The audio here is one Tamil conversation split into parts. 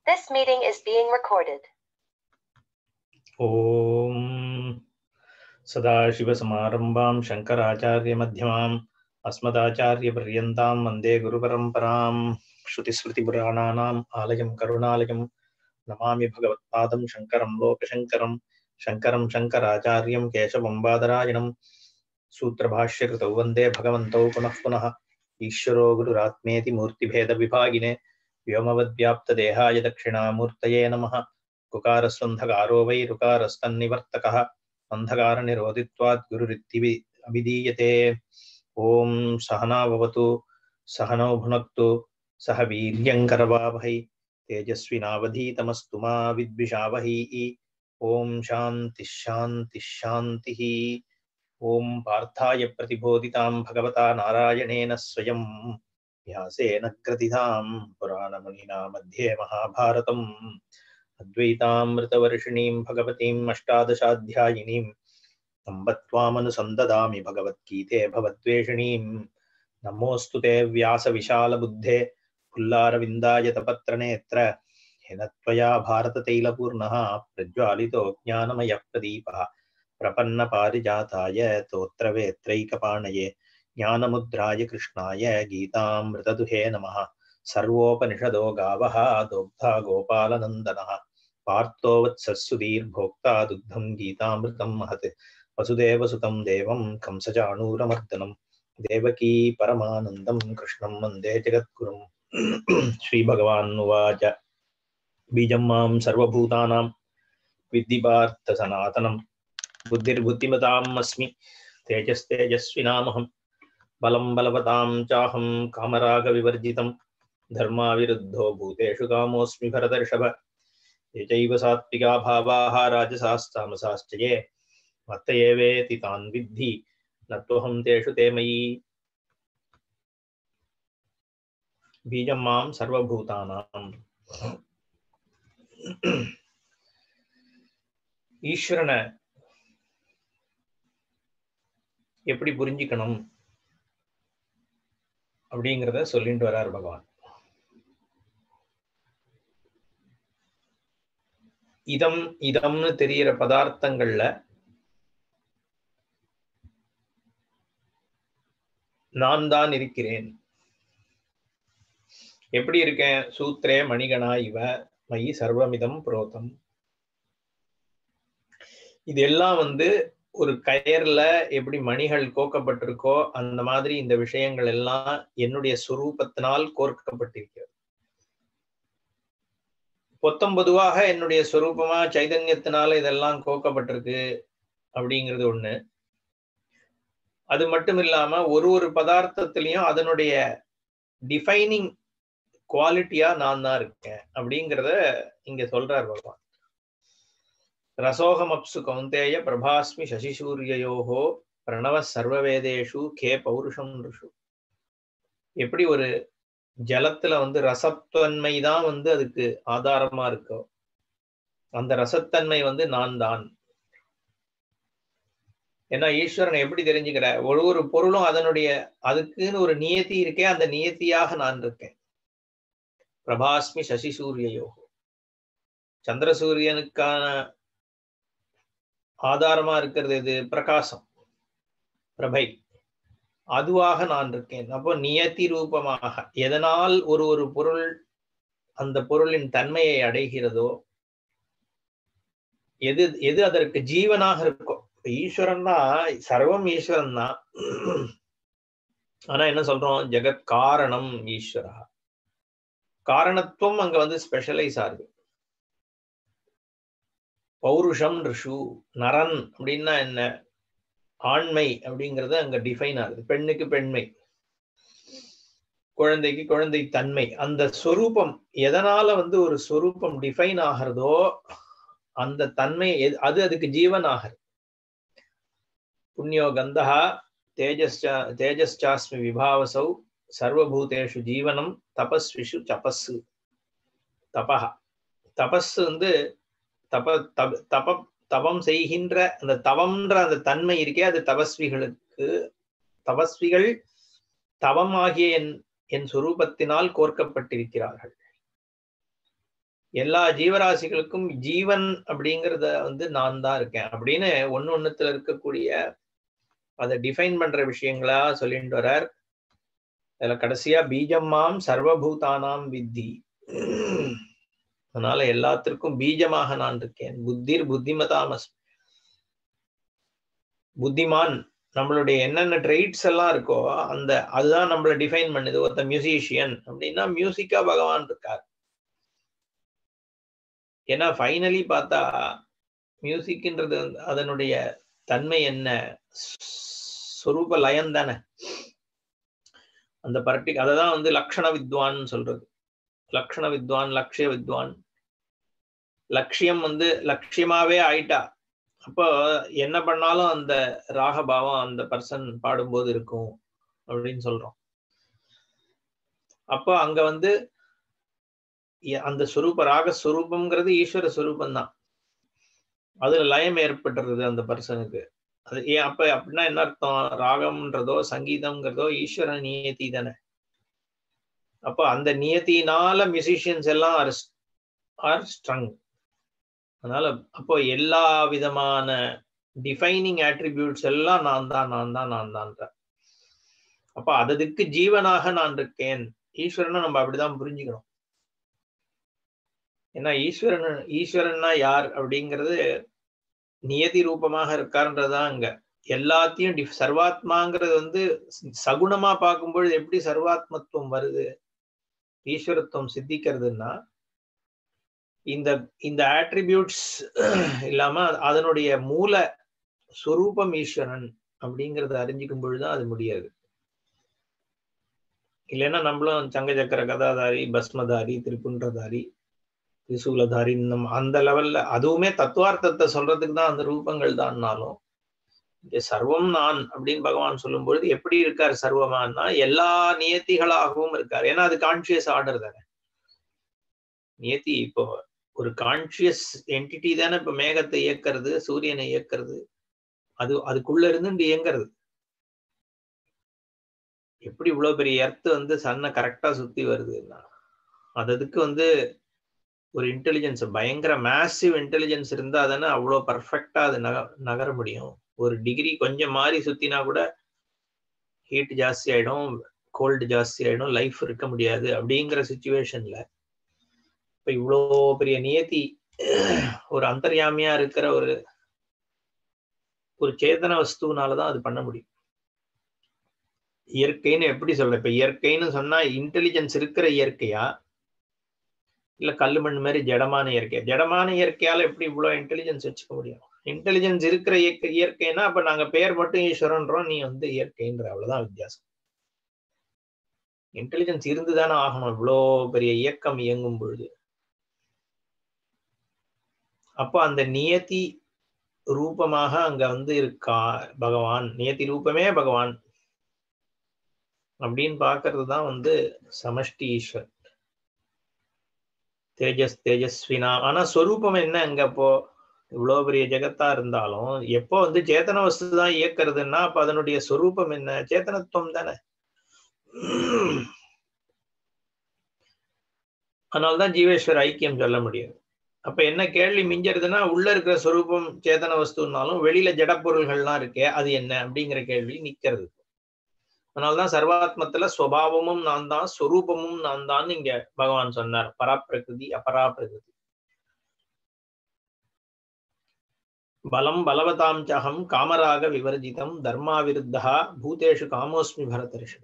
This meeting is being recorded. ॐ सदाशिवसमारम्भां शङ्कराचार्यमध्यमाम् अस्मदाचार्यपर्यन्तां वन्दे गुरुपरम्परां श्रुतिस्मृतिपुराणानाम् आलयं करुणालयं नमामि भगवत्पादं शङ्करं लोकशङ्करं शङ्करं शङ्कराचार्यं केशवं बादरायणं सूत्रभाष्यकृतौ वन्दे भगवन्तौ पुनः पुनः ईश्वरो गुरुरात्मेति मूर्तिभेदविभागिने व्योमवद्व्याप्तदेहाय दक्षिणामूर्तये नमः कुकारस्वन्धकारो वै ऋकारस्तन्निवर्तकः अन्धकारनिरोधित्वात् गुरुरित्तिवि अभिधीयते ॐ सहना भवतु सहनौ भुनक्तु सह वीर्यङ्करवावहै तेजस्विनावधीतमस्तु मा विद्विषावहै ॐ शान्तिः शान्तिः शान्तिः ॐ पार्थाय प्रतिबोधितां भगवता नारायणेन स्वयं व्यासेन ग्रथितां पुराणमुनिना मध्ये महाभारतम् अद्वैतामृतवर्षिणीं भगवतीम् अष्टादशाध्यायिनीम् अम्ब त्वामनुसन्ददामि भगवद्गीते भवद्वेषिणीम् नमोऽस्तु ते व्यासविशालबुद्धे फुल्लारविन्दाय तपत्रनेत्र येन त्वया भारततैलपूर्णः प्रज्वालितो ज्ञानमयः प्रदीपः प्रपन्नपारिजाताय तोत्रवेत्रैकपाणये ज्ञानमुद्राय कृष्णाय गीतामृतदुहे नमः सर्वोपनिषदो गावः दोग्धा गोपालनन्दनः पार्थो वत्सस्सुधीर्भोक्ता दुग्धं गीतामृतं महत् वसुदेवसुतं देवं कंसचाणूरमर्दनं देवकी परमानन्दं कृष्णं वन्दे जगद्गुरुम् श्रीभगवानुवाच बीजं मां सर्वभूतानां विद्धिपार्थसनातनं बुद्धिर्बुद्धिमताम् अस्मि तेजस्तेजस्विनामहं बलं बलवतां चाहं कामरागविवर्जितं धर्माविरुद्धो भूतेषु कामोऽस्मि भरतर्षभ ये चैव सात्विका भावाः राजसास्तामसाश्च ये मत्त एवेति तान् विद्धि न त्वहं तेषु ते मयि बीजं मां सर्वभूतानाम् ஈஸ்வரனை எப்படி புரிஞ்சுக்கணும் அப்படிங்கிறத சொல்லிட்டு வரார் பகவான் இதம் இதம்னு தெரியிற பதார்த்தங்கள்ல நான் தான் இருக்கிறேன் எப்படி இருக்கேன் சூத்ரே மணிகணா இவ மயி சர்வமிதம் புரோதம் இதெல்லாம் வந்து ஒரு கயர்ல எப்படி மணிகள் கோக்கப்பட்டிருக்கோ அந்த மாதிரி இந்த விஷயங்கள் எல்லாம் என்னுடைய சுரூபத்தினால் கோர்க்கப்பட்டிருக்கிறது பொத்தம்பொதுவாக என்னுடைய சுரூபமா சைதன்யத்தினால இதெல்லாம் கோக்கப்பட்டிருக்கு அப்படிங்கிறது ஒண்ணு அது மட்டும் இல்லாம ஒரு ஒரு பதார்த்தத்திலையும் அதனுடைய டிஃபைனிங் குவாலிட்டியா நான் தான் இருக்கேன் அப்படிங்கிறத இங்க சொல்றார் பகவான் ரசோகமப்சு கௌந்தேய பிரபாஸ்மி சசிசூரியயோகோ பிரணவ சர்வவேதேஷு கே பௌருஷம் ரிஷு எப்படி ஒரு ஜலத்துல வந்து ரசத்தன்மை தான் வந்து அதுக்கு ஆதாரமா இருக்கோ அந்த ரசத்தன்மை வந்து நான் தான் ஏன்னா ஈஸ்வரன் எப்படி தெரிஞ்சுக்கிற ஒரு ஒரு பொருளும் அதனுடைய அதுக்குன்னு ஒரு நியத்தி இருக்கே அந்த நியத்தியாக நான் இருக்கேன் பிரபாஸ்மி சசி சூரியயோகோ சந்திரசூரியனுக்கான ஆதாரமா இருக்கிறது இது பிரகாசம் பிரபை அதுவாக நான் இருக்கேன் அப்போ நியத்தி ரூபமாக எதனால் ஒரு ஒரு பொருள் அந்த பொருளின் தன்மையை அடைகிறதோ எது எது அதற்கு ஜீவனாக இருக்கோ ஈஸ்வரன் தான் சர்வம் ஈஸ்வரன் தான் ஆனா என்ன சொல்றோம் ஜெகத் காரணம் ஈஸ்வரா காரணத்துவம் அங்க வந்து ஸ்பெஷலைஸ் ஆகுது பௌருஷம் ரிஷு நரன் அப்படின்னா என்ன ஆண்மை அப்படிங்கிறது அங்க டிஃபைன் ஆகுது பெண்ணுக்கு பெண்மை குழந்தைக்கு குழந்தை தன்மை அந்த சொரூபம் எதனால வந்து ஒரு சொரூபம் டிஃபைன் ஆகிறதோ அந்த தன்மை அது அதுக்கு ஜீவன் ஆகிறது புண்ணியோ கந்தகா தேஜஸ்சா தேஜஸ்சாஸ்மி விபாவசௌ சர்வபூதேஷு ஜீவனம் தபஸ்விஷு தபஸு தபஹா தபஸ் வந்து தப தப தப தவம் செய்கின்ற அந்த தவம்ன்ற அந்த தன்மை இருக்கே அது தபஸ்விகளுக்கு தபஸ்விகள் தவம் ஆகிய என் என் சுரூபத்தினால் கோர்க்கப்பட்டிருக்கிறார்கள் எல்லா ஜீவராசிகளுக்கும் ஜீவன் அப்படிங்கிறத வந்து நான் தான் இருக்கேன் அப்படின்னு ஒண்ணு ஒண்ணுத்துல இருக்கக்கூடிய அதை டிஃபைன் பண்ற விஷயங்களா சொல்லிட்டு வர்றார் அதுல கடைசியா பீஜம்மாம் சர்வபூதானாம் வித்தி அதனால எல்லாத்திற்கும் பீஜமாக நான் இருக்கேன் புத்திர் புத்திமதாமஸ் புத்திமான் நம்மளுடைய என்னென்ன ட்ரெயிட்ஸ் எல்லாம் இருக்கோ அந்த அதுதான் நம்மள டிஃபைன் பண்ணுது ஒருத்த மியூசிஷியன் அப்படின்னா மியூசிக்கா பகவான் இருக்கார் ஏன்னா ஃபைனலி பார்த்தா மியூசிக்ன்றது அதனுடைய தன்மை என்ன சொரூப லயம் தானே அந்த பர்டி அததான் வந்து லக்ஷண வித்வான் சொல்றது லக்ஷண வித்வான் லட்சிய வித்வான் லட்சியம் வந்து லட்சியமாவே ஆயிட்டா அப்போ என்ன பண்ணாலும் அந்த ராகபாவம் அந்த பர்சன் பாடும்போது இருக்கும் அப்படின்னு சொல்றோம் அப்போ அங்க வந்து அந்த சுரூப ராக சுரூபம்ங்கிறது ஈஸ்வர சுரூபம் தான் அதுல லயம் ஏற்பட்டுறது அந்த பர்சனுக்கு அது ஏன் அப்ப அப்படின்னா என்ன அர்த்தம் ராகம்ன்றதோ சங்கீதம்ங்கிறதோ ஈஸ்வர நியதி தானே அப்போ அந்த நியத்தினால மியூசிஷியன்ஸ் எல்லாம் ஆர் ஆர் ஸ்ட்ரங் அதனால அப்போ எல்லா விதமான டிஃபைனிங் ஆட்ரிபியூட்ஸ் எல்லாம் நான் தான் நான் தான் நான் தான் அப்ப அதுக்கு ஜீவனாக நான் இருக்கேன் ஈஸ்வரனை நம்ம அப்படிதான் புரிஞ்சுக்கணும் ஏன்னா ஈஸ்வரன் ஈஸ்வரன்னா யார் அப்படிங்கிறது நியதி ரூபமாக இருக்காருன்றதுதான் அங்க எல்லாத்தையும் டி சர்வாத்மாங்கிறது வந்து சகுணமா பார்க்கும்பொழுது எப்படி சர்வாத்மத்துவம் வருது ஈஸ்வரத்துவம் சித்திக்கிறதுன்னா இந்த இந்த ஆட்ரிபியூட்ஸ் இல்லாம அதனுடைய மூல சுரூபம் ஈஸ்வரன் அப்படிங்கறத அறிஞ்சிக்கும் பொழுதுதான் அது முடியாது இல்லைன்னா நம்மளும் சங்க சக்கர கதாதாரி பஸ்மதாரி திரிபுன்றதாரி திரிசூலதாரி நம்ம அந்த லெவல்ல அதுவுமே தத்துவார்த்தத்தை சொல்றதுக்கு தான் அந்த ரூபங்கள் தான்னாலும் சர்வம் நான் அப்படின்னு பகவான் சொல்லும் பொழுது எப்படி இருக்கார் சர்வமானா எல்லா நியத்திகளாகவும் இருக்கார் ஏன்னா அது கான்சியஸ் ஆர்டர் தானே நியத்தி இப்போ ஒரு கான்சியஸ் என்டிட்டி தானே இப்ப மேகத்தை இயக்கிறது சூரியனை இயக்கிறது அது அதுக்குள்ள இருந்து இயங்கிறது எப்படி இவ்வளவு பெரிய எர்த்து வந்து சன்னை கரெக்டா சுத்தி வருதுன்னா அது அதுக்கு வந்து ஒரு இன்டெலிஜென்ஸ் பயங்கர மேசிவ் இன்டெலிஜென்ஸ் இருந்தா தானே அவ்வளோ பர்ஃபெக்டா அது நக நகர முடியும் ஒரு டிகிரி கொஞ்சம் மாறி சுத்தினா கூட ஹீட் ஜாஸ்தி ஆயிடும் கோல்டு ஜாஸ்தி ஆயிடும் லைஃப் இருக்க முடியாது அப்படிங்கிற சுச்சுவேஷன்ல இப்ப இவ்வளோ பெரிய நியத்தி ஒரு அந்தர்யாமியா இருக்கிற ஒரு ஒரு சேதன வஸ்துனாலதான் அது பண்ண முடியும் இயற்கைன்னு எப்படி சொல்ற இப்ப இயற்கைன்னு சொன்னா இன்டெலிஜென்ஸ் இருக்கிற இயற்கையா இல்ல கல்லு மண் மாதிரி ஜடமான இயற்கையா ஜடமான இயற்கையால எப்படி இவ்வளவு இன்டெலிஜென்ஸ் வச்சுக்க முடியும் இன்டெலிஜென்ஸ் இருக்கிற இயற்கை இயற்கைன்னா அப்ப நாங்க பேர் மட்டும் ஈஸ்வரன்றோம் நீ வந்து இயற்கைன்ற அவ்வளவுதான் வித்தியாசம் இன்டெலிஜென்ஸ் இருந்துதானே ஆகணும் இவ்வளோ பெரிய இயக்கம் இயங்கும் பொழுது அப்போ அந்த நியதி ரூபமாக அங்க வந்து இருக்கா பகவான் நியதி ரூபமே பகவான் அப்படின்னு பாக்குறது தான் வந்து சமஷ்டி ஈஸ்வர் தேஜஸ் தேஜஸ்வினா ஆனா ஸ்வரூபம் என்ன அங்க அப்போ இவ்வளவு பெரிய ஜெகத்தா இருந்தாலும் எப்போ வந்து சேத்தன வஸ்து தான் இயக்கிறதுன்னா அப்ப அதனுடைய ஸ்வரூபம் என்ன சேத்தனத்துவம் தானே அதனால்தான் ஜீவேஸ்வர் ஐக்கியம் சொல்ல முடியாது அப்ப என்ன கேள்வி மிஞ்சறதுன்னா உள்ள இருக்கிற ஸ்வரூபம் சேதன வஸ்துனாலும் வெளியில ஜடப்பொருள்கள்லாம் இருக்கே அது என்ன அப்படிங்கிற கேள்வி நிக்கிறது அதனால்தான் சர்வாத்மத்துல ஸ்வபாவமும் நான் தான் ஸ்வரூபமும் நான் தான் இங்க பகவான் சொன்னார் பராப்பிரகிருதி அபராப்பிரகிருதி பலம் பலவதாம் சகம் காமராக விவர்ஜிதம் தர்மா விருத்தா பூதேஷு காமோஸ்மி பரதரிஷப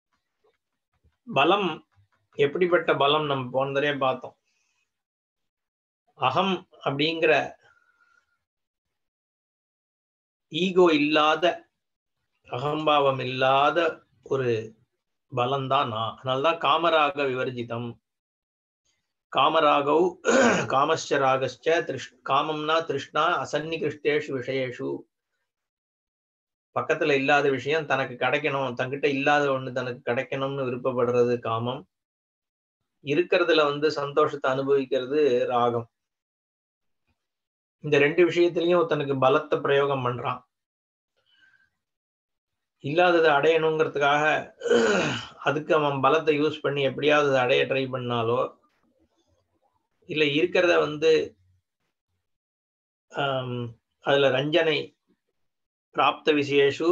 பலம் எப்படிப்பட்ட பலம் நம்ம போனதே பார்த்தோம் அகம் அப்படிங்கிற ஈகோ இல்லாத அகம்பாவம் இல்லாத ஒரு பலம்தான் நான் அதனால்தான் காமராக விவர்ஜிதம் காமராகவ் காமஸ்ச ராகஸ்ச திருஷ் காமம்னா திருஷ்ணா அசன்னிகிருஷ்டேஷு விஷயேஷு பக்கத்துல இல்லாத விஷயம் தனக்கு கிடைக்கணும் தன்கிட்ட இல்லாத ஒண்ணு தனக்கு கிடைக்கணும்னு விருப்பப்படுறது காமம் இருக்கிறதுல வந்து சந்தோஷத்தை அனுபவிக்கிறது ராகம் இந்த ரெண்டு விஷயத்திலையும் தனக்கு பலத்தை பிரயோகம் பண்றான் இல்லாததை அடையணுங்கிறதுக்காக அதுக்கு அவன் பலத்தை யூஸ் பண்ணி எப்படியாவது அதை அடைய ட்ரை பண்ணாலோ இல்ல இருக்கிறத வந்து ஆம், அதுல ரஞ்சனை பிராப்த விசேஷு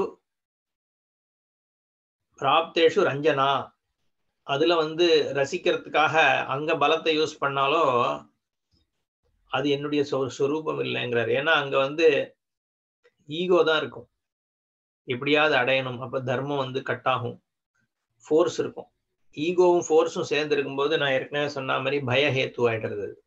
பிராப்தேஷு ரஞ்சனா அதுல வந்து ரசிக்கிறதுக்காக அங்க பலத்தை யூஸ் பண்ணாலோ அது என்னுடைய சொ- சொரூபம் இல்லைங்கிறார் ஏன்னா அங்க வந்து ஈகோ தான் இருக்கும் எப்படியாவது அடையணும் அப்ப தர்மம் வந்து கட் ஆகும் ஃபோர்ஸ் இருக்கும் ஈகோவும் ஃபோர்ஸும் சேர்ந்து இருக்கும்போது நான் ஏற்கனவே சொன்ன மாதிரி பயஹேத்து ஆயிடுறது அது.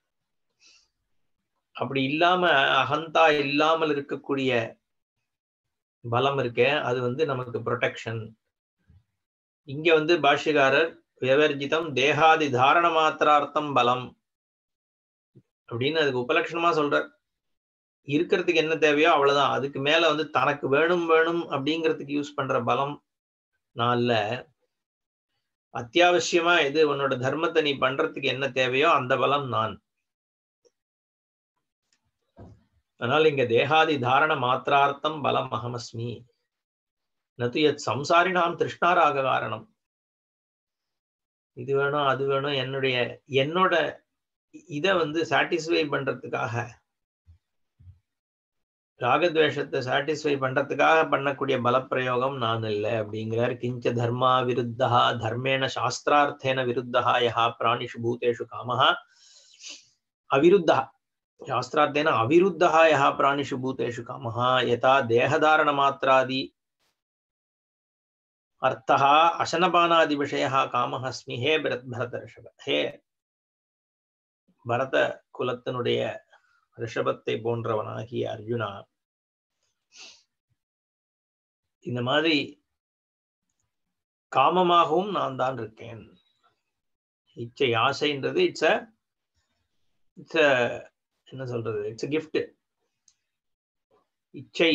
அப்படி இல்லாம அகந்தா இல்லாமல் இருக்கக்கூடிய பலம் இருக்கே அது வந்து நமக்கு ப்ரொடெக்ஷன் இங்க வந்து பாஷ்யக்காரர் விவர்ஜிதம் தேகாதி தாரண மாத்திரார்த்தம் பலம் அப்படின்னு அதுக்கு உபலட்சணமா சொல்றார் இருக்கிறதுக்கு என்ன தேவையோ அவ்வளவுதான் அதுக்கு மேல வந்து தனக்கு வேணும் வேணும் அப்படிங்கிறதுக்கு யூஸ் பண்ற பலம் நான் இல்ல அத்தியாவசியமா எது உன்னோட தர்மத்தை நீ பண்றதுக்கு என்ன தேவையோ அந்த பலம் நான் அதனால இங்க தேகாதி தாரண மாத்திரார்த்தம் பலம் அகமஸ்மி நது எத் சம்சாரினாம் திருஷ்ணாராக காரணம் இது வேணும் அது வேணும் என்னுடைய என்னோட இத வந்து சாட்டிஸ்ஃபை பண்றதுக்காக ராகத்வேஷத்தை சாட்டிஸ்ஃபை பண்றதுக்காக பண்ணக்கூடிய பலப்பிரயோகம் நான் இல்லை அப்படிங்கிறார் கிஞ்ச தர்மா விருத்தா தர்மேண சாஸ்திரார்த்தேன விருத்தா யஹா பிராணிஷு பூதேஷு காமஹா அவிருத்தா शास्त्रार्थेन अविरुद्धः यः प्राणिषु भूतेषु कामः यथा देहधारणमात्रादि अर्थः अशनपानादिविषयः कामः अस्मि हे भरत भरतऋषभ हे பரத குலத்தினுடைய ரிஷபத்தை போன்றவனாகிய அர்ஜுனா இந்த மாதிரி காமமாகவும் நான் தான் இருக்கேன் இச்சை ஆசைன்றது இட்ஸ் அ இட்ஸ் அ என்ன சொல்றது இட்ஸ் கிஃப்ட் இச்சை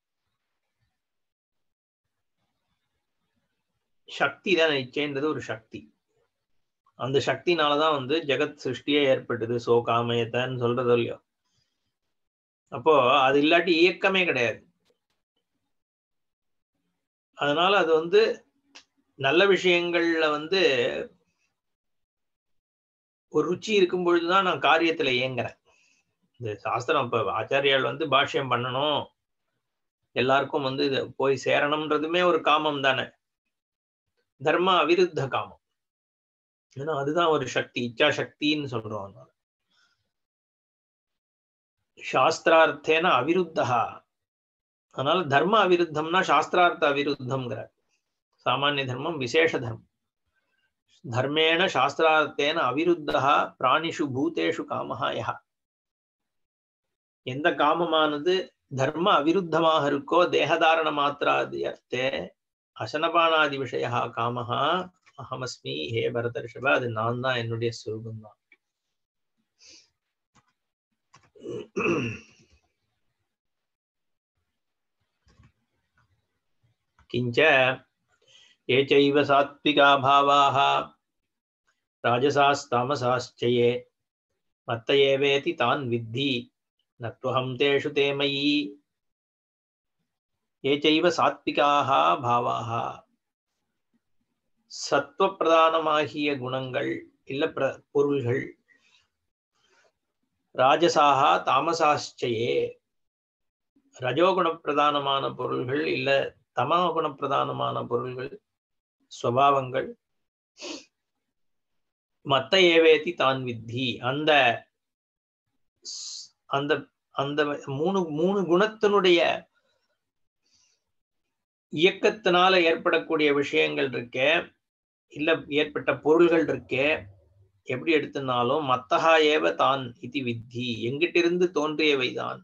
சக்தி தான் இச்சைன்றது ஒரு சக்தி அந்த சக்தினாலதான் வந்து ஜெகத் சிருஷ்டியே ஏற்பட்டது சோ காமயத்தன்னு சொல்றது இல்லையோ அப்போ அது இல்லாட்டி இயக்கமே கிடையாது அதனால அது வந்து நல்ல விஷயங்கள்ல வந்து ஒரு ருச்சி இருக்கும் பொழுதுதான் நான் காரியத்துல இயங்குறேன் இந்த சாஸ்திரம் இப்ப ஆச்சாரியால் வந்து பாஷ்யம் பண்ணணும் எல்லாருக்கும் வந்து இது போய் சேரணும்ன்றதுமே ஒரு காமம் தானே தர்ம அவிருத்த காமம் ஏன்னா அதுதான் ஒரு சக்தி இச்சா சக்தின்னு சொல்றோம் அதனால சாஸ்திரார்த்தேன அவிருத்தா அதனால தர்ம அவிருத்தம்னா சாஸ்திரார்த்த அவிருத்தம்ங்கிற சாமானிய தர்மம் விசேஷ தர்மம் தர்மேண சாஸ்திரார்த்தேன அவிருத்தா பிராணிஷு பூதேஷு காமஹா யா எந்த காமமானது தர்ம அவிருத்தமாக இருக்கோ தேகதாரண மாத்திராதி அர்த்தே அசனபானாதி விஷயா காமஹா அகமஸ்மி ஹே பரத ரிஷப அது நான் தான் என்னுடைய சுரூபம் தான் किञ्च ये चैव सात्विका भावाः राजसास्तामसाश्च ये मत्त एवेति तान् विद्धि न त्वहं तेषु ते मयि ये चैव சாத்விகாக பாவாக சத்வப்பிரதானமாகிய குணங்கள் இல்ல பிர பொருள்கள் ராஜசாக தாமசாச்சயே ரஜோகுண பிரதானமான பொருள்கள் இல்ல தமோகுண பிரதானமான பொருள்கள் ஸ்வபாவங்கள் மத்த ஏவேதி தான் வித்தி அந்த அந்த அந்த மூணு மூணு குணத்தினுடைய இயக்கத்தினால ஏற்படக்கூடிய விஷயங்கள் இருக்கே இல்ல ஏற்பட்ட பொருள்கள் இருக்கே எப்படி எடுத்தினாலும் மத்தகா ஏவ தான் இது வித்தி எங்கிட்டிருந்து தோன்றியவைதான்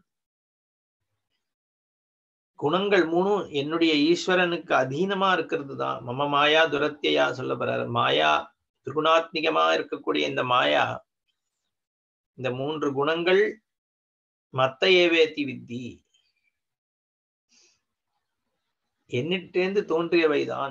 குணங்கள் மூணும் என்னுடைய ஈஸ்வரனுக்கு அதீனமா இருக்கிறது தான் மம மாயா துரத்தியா சொல்லப்படுறாரு மாயா திருகுணாத்மிகமா இருக்கக்கூடிய இந்த மாயா இந்த மூன்று குணங்கள் மத்த ஏவேத்தி வித்தி என்னிட்டேந்து தோன்றியவைதான்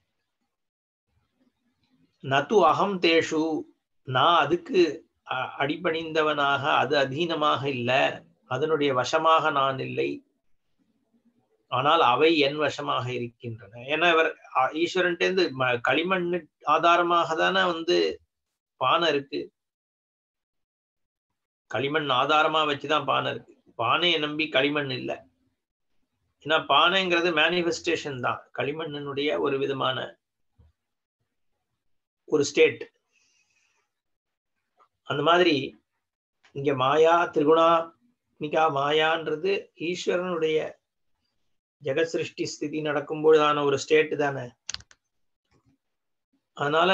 நது அகம் தேஷு நான் அதுக்கு அடிபணிந்தவனாக அது அதீனமாக இல்லை அதனுடைய வசமாக நான் இல்லை ஆனால் அவை என் வசமாக இருக்கின்றன ஏன்னா இவர் ஈஸ்வரன்ட்டேந்து களிமண் ஆதாரமாக தானே வந்து பானை இருக்கு களிமண் ஆதாரமா வச்சுதான் பானை இருக்கு பானையை நம்பி களிமண் இல்லை ஏன்னா பானைங்கிறது மேனிஃபெஸ்டேஷன் தான் களிமண்ணினுடைய ஒரு விதமான ஒரு ஸ்டேட் அந்த மாதிரி இங்க மாயா திரிகுணா மிகா மாயான்றது ஈஸ்வரனுடைய ஜெகத் சிருஷ்டி ஸ்திதி நடக்கும்பொழுதான ஒரு ஸ்டேட் தானே அதனால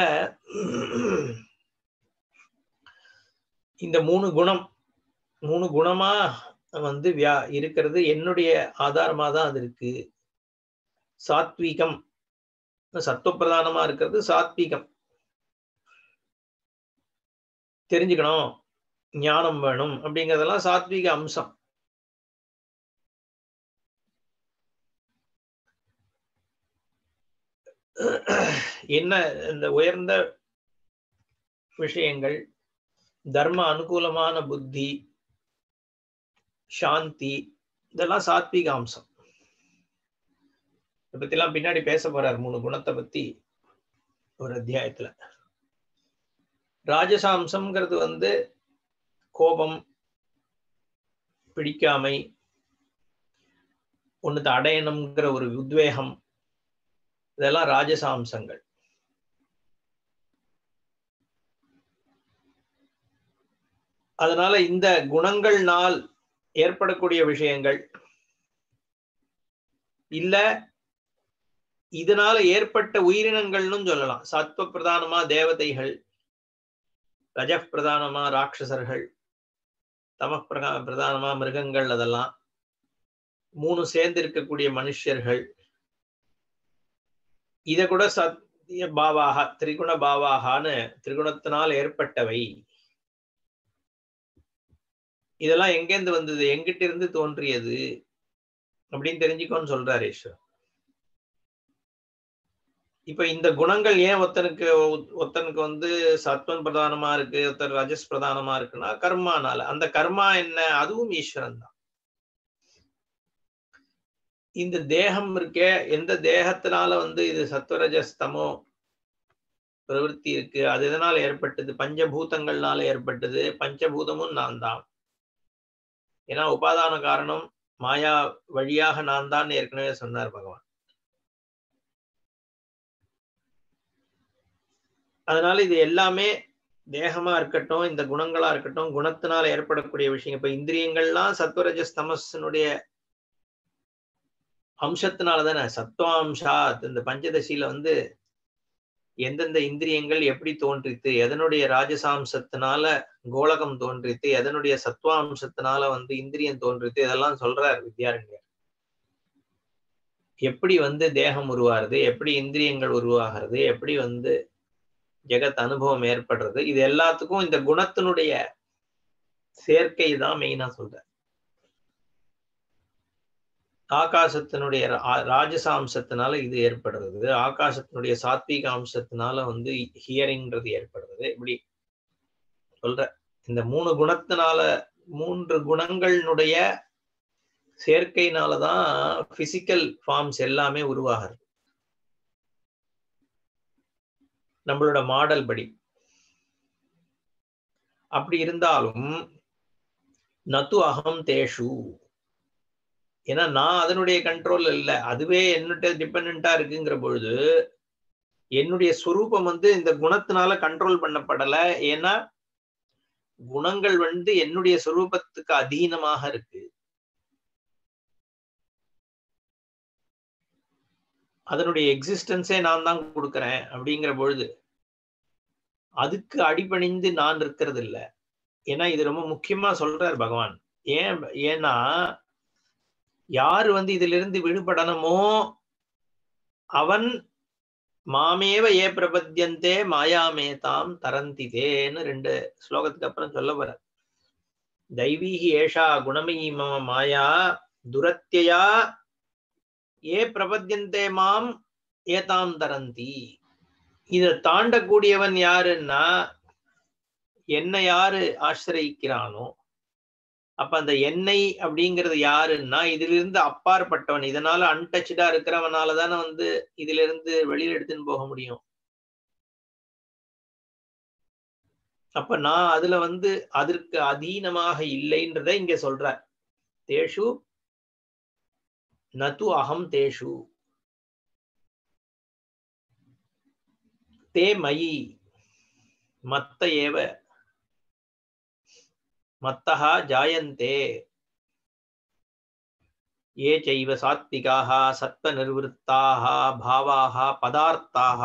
இந்த மூணு குணம் மூணு குணமா வந்து வியா இருக்கிறது என்னுடைய ஆதாரமா தான் அது இருக்கு சாத்வீகம் சத்துவப்பிரதானமா இருக்கிறது சாத்வீகம் தெரிஞ்சுக்கணும் ஞானம் வேணும் அப்படிங்கறதெல்லாம் சாத்வீக அம்சம் என்ன இந்த உயர்ந்த விஷயங்கள் தர்ம அனுகூலமான புத்தி சாந்தி இதெல்லாம் சாத்வீக அம்சம் இதை பத்தி எல்லாம் பின்னாடி பேச போறார் மூணு குணத்தை பத்தி ஒரு அத்தியாயத்துல ராஜசாம்சம்ங்கிறது வந்து கோபம் பிடிக்காமை ஒண்ணுத்தை அடையணுங்கிற ஒரு உத்வேகம் இதெல்லாம் ராஜசாம்சங்கள் அதனால இந்த குணங்கள்னால் ஏற்படக்கூடிய விஷயங்கள் இல்ல இதனால ஏற்பட்ட உயிரினங்கள்னு சொல்லலாம் சத்வ பிரதானமா தேவதைகள் ரஜ பிரதானமா ராட்சசர்கள் தம பிரகா பிரதானமா மிருகங்கள் அதெல்லாம் மூணு சேர்ந்து இருக்கக்கூடிய மனுஷர்கள் இத கூட சத்திய பாவாக திரிகுண பாவாகான்னு திரிகுணத்தினால் ஏற்பட்டவை இதெல்லாம் எங்கேருந்து வந்தது எங்கிட்ட இருந்து தோன்றியது அப்படின்னு தெரிஞ்சுக்கோன்னு சொல்றாரு ஈஸ்வர் இப்ப இந்த குணங்கள் ஏன் ஒருத்தனுக்கு ஒருத்தனுக்கு வந்து சத்வன் பிரதானமா இருக்கு ஒருத்தர் ரஜஸ் பிரதானமா இருக்குன்னா கர்மானால அந்த கர்மா என்ன அதுவும் ஈஸ்வரன் தான் இந்த தேகம் இருக்கே எந்த தேகத்தினால வந்து இது சத்வரஜஸ்தமோ பிரவருத்தி இருக்கு அது எதனால ஏற்பட்டது பஞ்சபூதங்கள்னால ஏற்பட்டது பஞ்சபூதமும் நான் தான் ஏன்னா உபாதான காரணம் மாயா வழியாக நான் தான் ஏற்கனவே சொன்னார் பகவான் அதனால இது எல்லாமே தேகமா இருக்கட்டும் இந்த குணங்களா இருக்கட்டும் குணத்தினால ஏற்படக்கூடிய விஷயம் இப்ப இந்திரியங்கள்லாம் சத்வரஜஸ் தமசனுடைய அம்சத்தினால தானே சத்வாம்சா இந்த பஞ்சதசியில வந்து எந்தெந்த இந்திரியங்கள் எப்படி தோன்றித்து எதனுடைய ராஜசாம்சத்தினால கோலகம் தோன்றித்து எதனுடைய சத்வாம்சத்தினால வந்து இந்திரியம் தோன்றித்து இதெல்லாம் சொல்றார் வித்யாரண்யர் எப்படி வந்து தேகம் உருவாருது எப்படி இந்திரியங்கள் உருவாகிறது எப்படி வந்து ஜெகத் அனுபவம் ஏற்படுறது இது எல்லாத்துக்கும் இந்த குணத்தினுடைய சேர்க்கை தான் மெயினா சொல்ற ஆகாசத்தினுடைய ராஜசாம்சத்தினால இது ஏற்படுறது ஆகாசத்தினுடைய சாத்வீக அம்சத்தினால வந்து ஹியரிங்கிறது ஏற்படுறது இப்படி சொல்ற இந்த மூணு குணத்தினால மூன்று குணங்களினுடைய சேர்க்கையினாலதான் பிசிக்கல் ஃபார்ம்ஸ் எல்லாமே உருவாகிறது நம்மளோட மாடல் படி அப்படி இருந்தாலும் நத்து அகம் தேஷு ஏன்னா நான் அதனுடைய கண்ட்ரோல் இல்லை அதுவே என்னட்ட டிபெண்டா இருக்குங்கிற பொழுது என்னுடைய ஸ்வரூபம் வந்து இந்த குணத்தினால கண்ட்ரோல் பண்ணப்படல ஏன்னா குணங்கள் வந்து என்னுடைய ஸ்வரூபத்துக்கு அதீனமாக இருக்கு அதனுடைய எக்ஸிஸ்டன்ஸே நான் தான் கொடுக்குறேன் அப்படிங்கிற பொழுது அதுக்கு அடிபணிந்து நான் இருக்கிறது இல்லை ஏன்னா இது ரொம்ப முக்கியமா சொல்றார் பகவான் ஏன் ஏன்னா யாரு வந்து இதுல இருந்து விடுபடணுமோ அவன் மாமேவ ஏ பிரபத்தியந்தே மாயாமே தாம் தரந்திதேன்னு ரெண்டு ஸ்லோகத்துக்கு அப்புறம் சொல்ல வர தைவீகி ஏஷா குணமயி மம மாயா துரத்தியா ஏ பிரபத்தியந்தே மாம் ஏதாம் தரந்தி இதை தாண்டக்கூடியவன் யாருன்னா என்ன யாரு ஆசிரியிக்கிறானோ அப்ப அந்த எண்ணெய் அப்படிங்கிறது யாருன்னா இதுல இருந்து அப்பாற்பட்டவன் இதனால அன்டச்சடா இருக்கிறவனால தானே வந்து இதுல இருந்து வெளியில எடுத்துன்னு போக முடியும் அப்ப நான் அதுல வந்து அதற்கு அதீனமாக இல்லைன்றத இங்க சொல்ற தேஷு நது அகம் தேஷு தே மயி மத்த ஏவ மத்தः ஜாயந்தே ये चैव सात्विकाः सत्त्वनिर्वृत्ताः भावाः பதார்த்தாக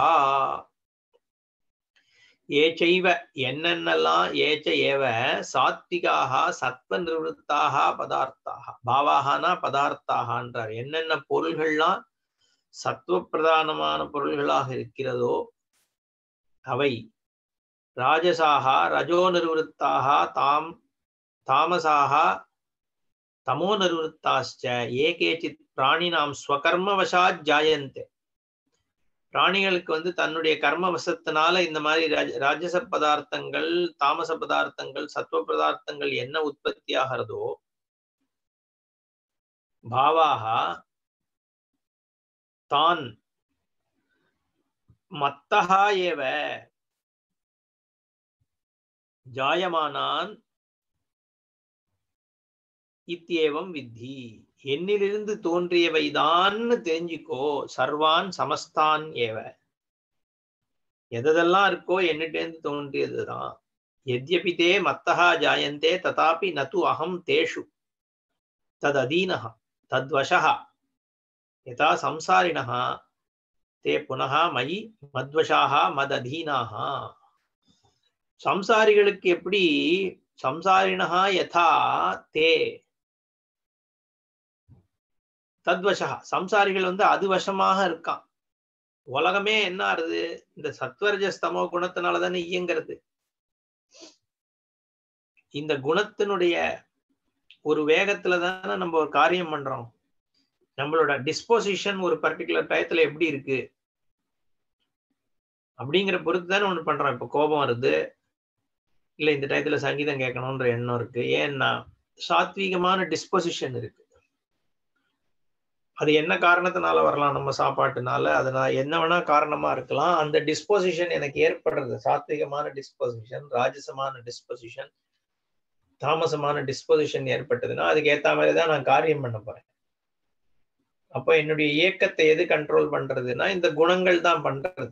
ஏ செய்வ என்னென்னலாம் ஏச்ச ஏவ சாத்விகாக சத்வ நிர்வృத்தாக பதார்த்தாக பாவாகனா பதார்த்தாகன்றார் என்னென்ன பொருள்கள்லாம் சத்துவ பிரதானமான பொருள்களாக இருக்கிறதோ அவை ராஜசாக ரஜோ நிர்வృத்தாக தாம் தாமசாக தமோ நிர்வృத்தாச்ச ஏ கேச்சித் பிராணினாம் ஸ்வகர்மவசாத் ஜாயந்தே பிராணிகளுக்கு வந்து தன்னுடைய கர்ம வசத்தினால இந்த மாதிரி ராஜ- ராஜச பதார்த்தங்கள் தாமச பதார்த்தங்கள் சத்துவ பதார்த்தங்கள் என்ன உற்பத்தி ஆகிறதோ பாவாக தான் மத்தகா ஏவ ஜாயமானான் இத்தியேவம் வித்தி என்னிலிருந்து தோன்றியவைதான்னு தெரிஞ்சுக்கோ சர்வான் சமஸ்தான் ஏவ எதெல்லாம் இருக்கோ என்னிட்டேந்து தோன்றியதுதான் எத்யபி தே மத்தகா ஜாயந்தே ததாபி நது அகம் தேஷு தத் அதீனः தத்வசः யதா சம்சாரிணः தே புனः மயி மத்வசாக மததீனாக சம்சாரிகளுக்கு எப்படி சம்சாரிணா யதா தே தத்வசா சம்சாரிகள் வந்து அது வசமாக இருக்கான் உலகமே என்ன ஆறுது இந்த சத்வரஜஸ்தமோ குணத்தினால தானே இயங்கிறது இந்த குணத்தினுடைய ஒரு வேகத்துல தானே நம்ம ஒரு காரியம் பண்றோம் நம்மளோட டிஸ்போசிஷன் ஒரு பர்டிகுலர் டயத்துல எப்படி இருக்கு அப்படிங்கிற பொறுத்து தானே ஒண்ணு பண்றோம் இப்ப கோபம் வருது இல்ல இந்த டயத்துல சங்கீதம் கேட்கணும்ன்ற எண்ணம் இருக்கு ஏன்னா சாத்வீகமான டிஸ்பொசிஷன் இருக்கு அது என்ன காரணத்தினால வரலாம் நம்ம சாப்பாட்டுனால அதனால என்ன வேணா காரணமா இருக்கலாம் அந்த டிஸ்பொசிஷன் எனக்கு ஏற்படுறது சாத்விகமான டிஸ்பொசிஷன் ராஜசமான டிஸ்பொசிஷன் தாமசமான டிஸ்பொசிஷன் ஏற்பட்டதுன்னா அதுக்கு ஏத்த மாதிரி தான் நான் காரியம் பண்ண போறேன் அப்போ என்னுடைய இயக்கத்தை எது கண்ட்ரோல் பண்றதுன்னா இந்த குணங்கள் தான் பண்றது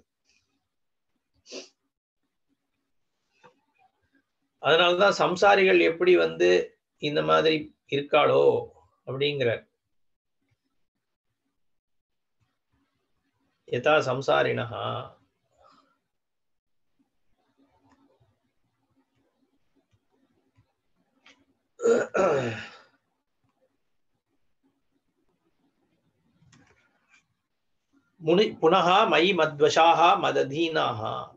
அதனாலதான் சம்சாரிகள் எப்படி வந்து இந்த மாதிரி இருக்காளோ அப்படிங்கிற யதா சம்சாரிணா முனி புனः மயி மத்வசாக மததீனாக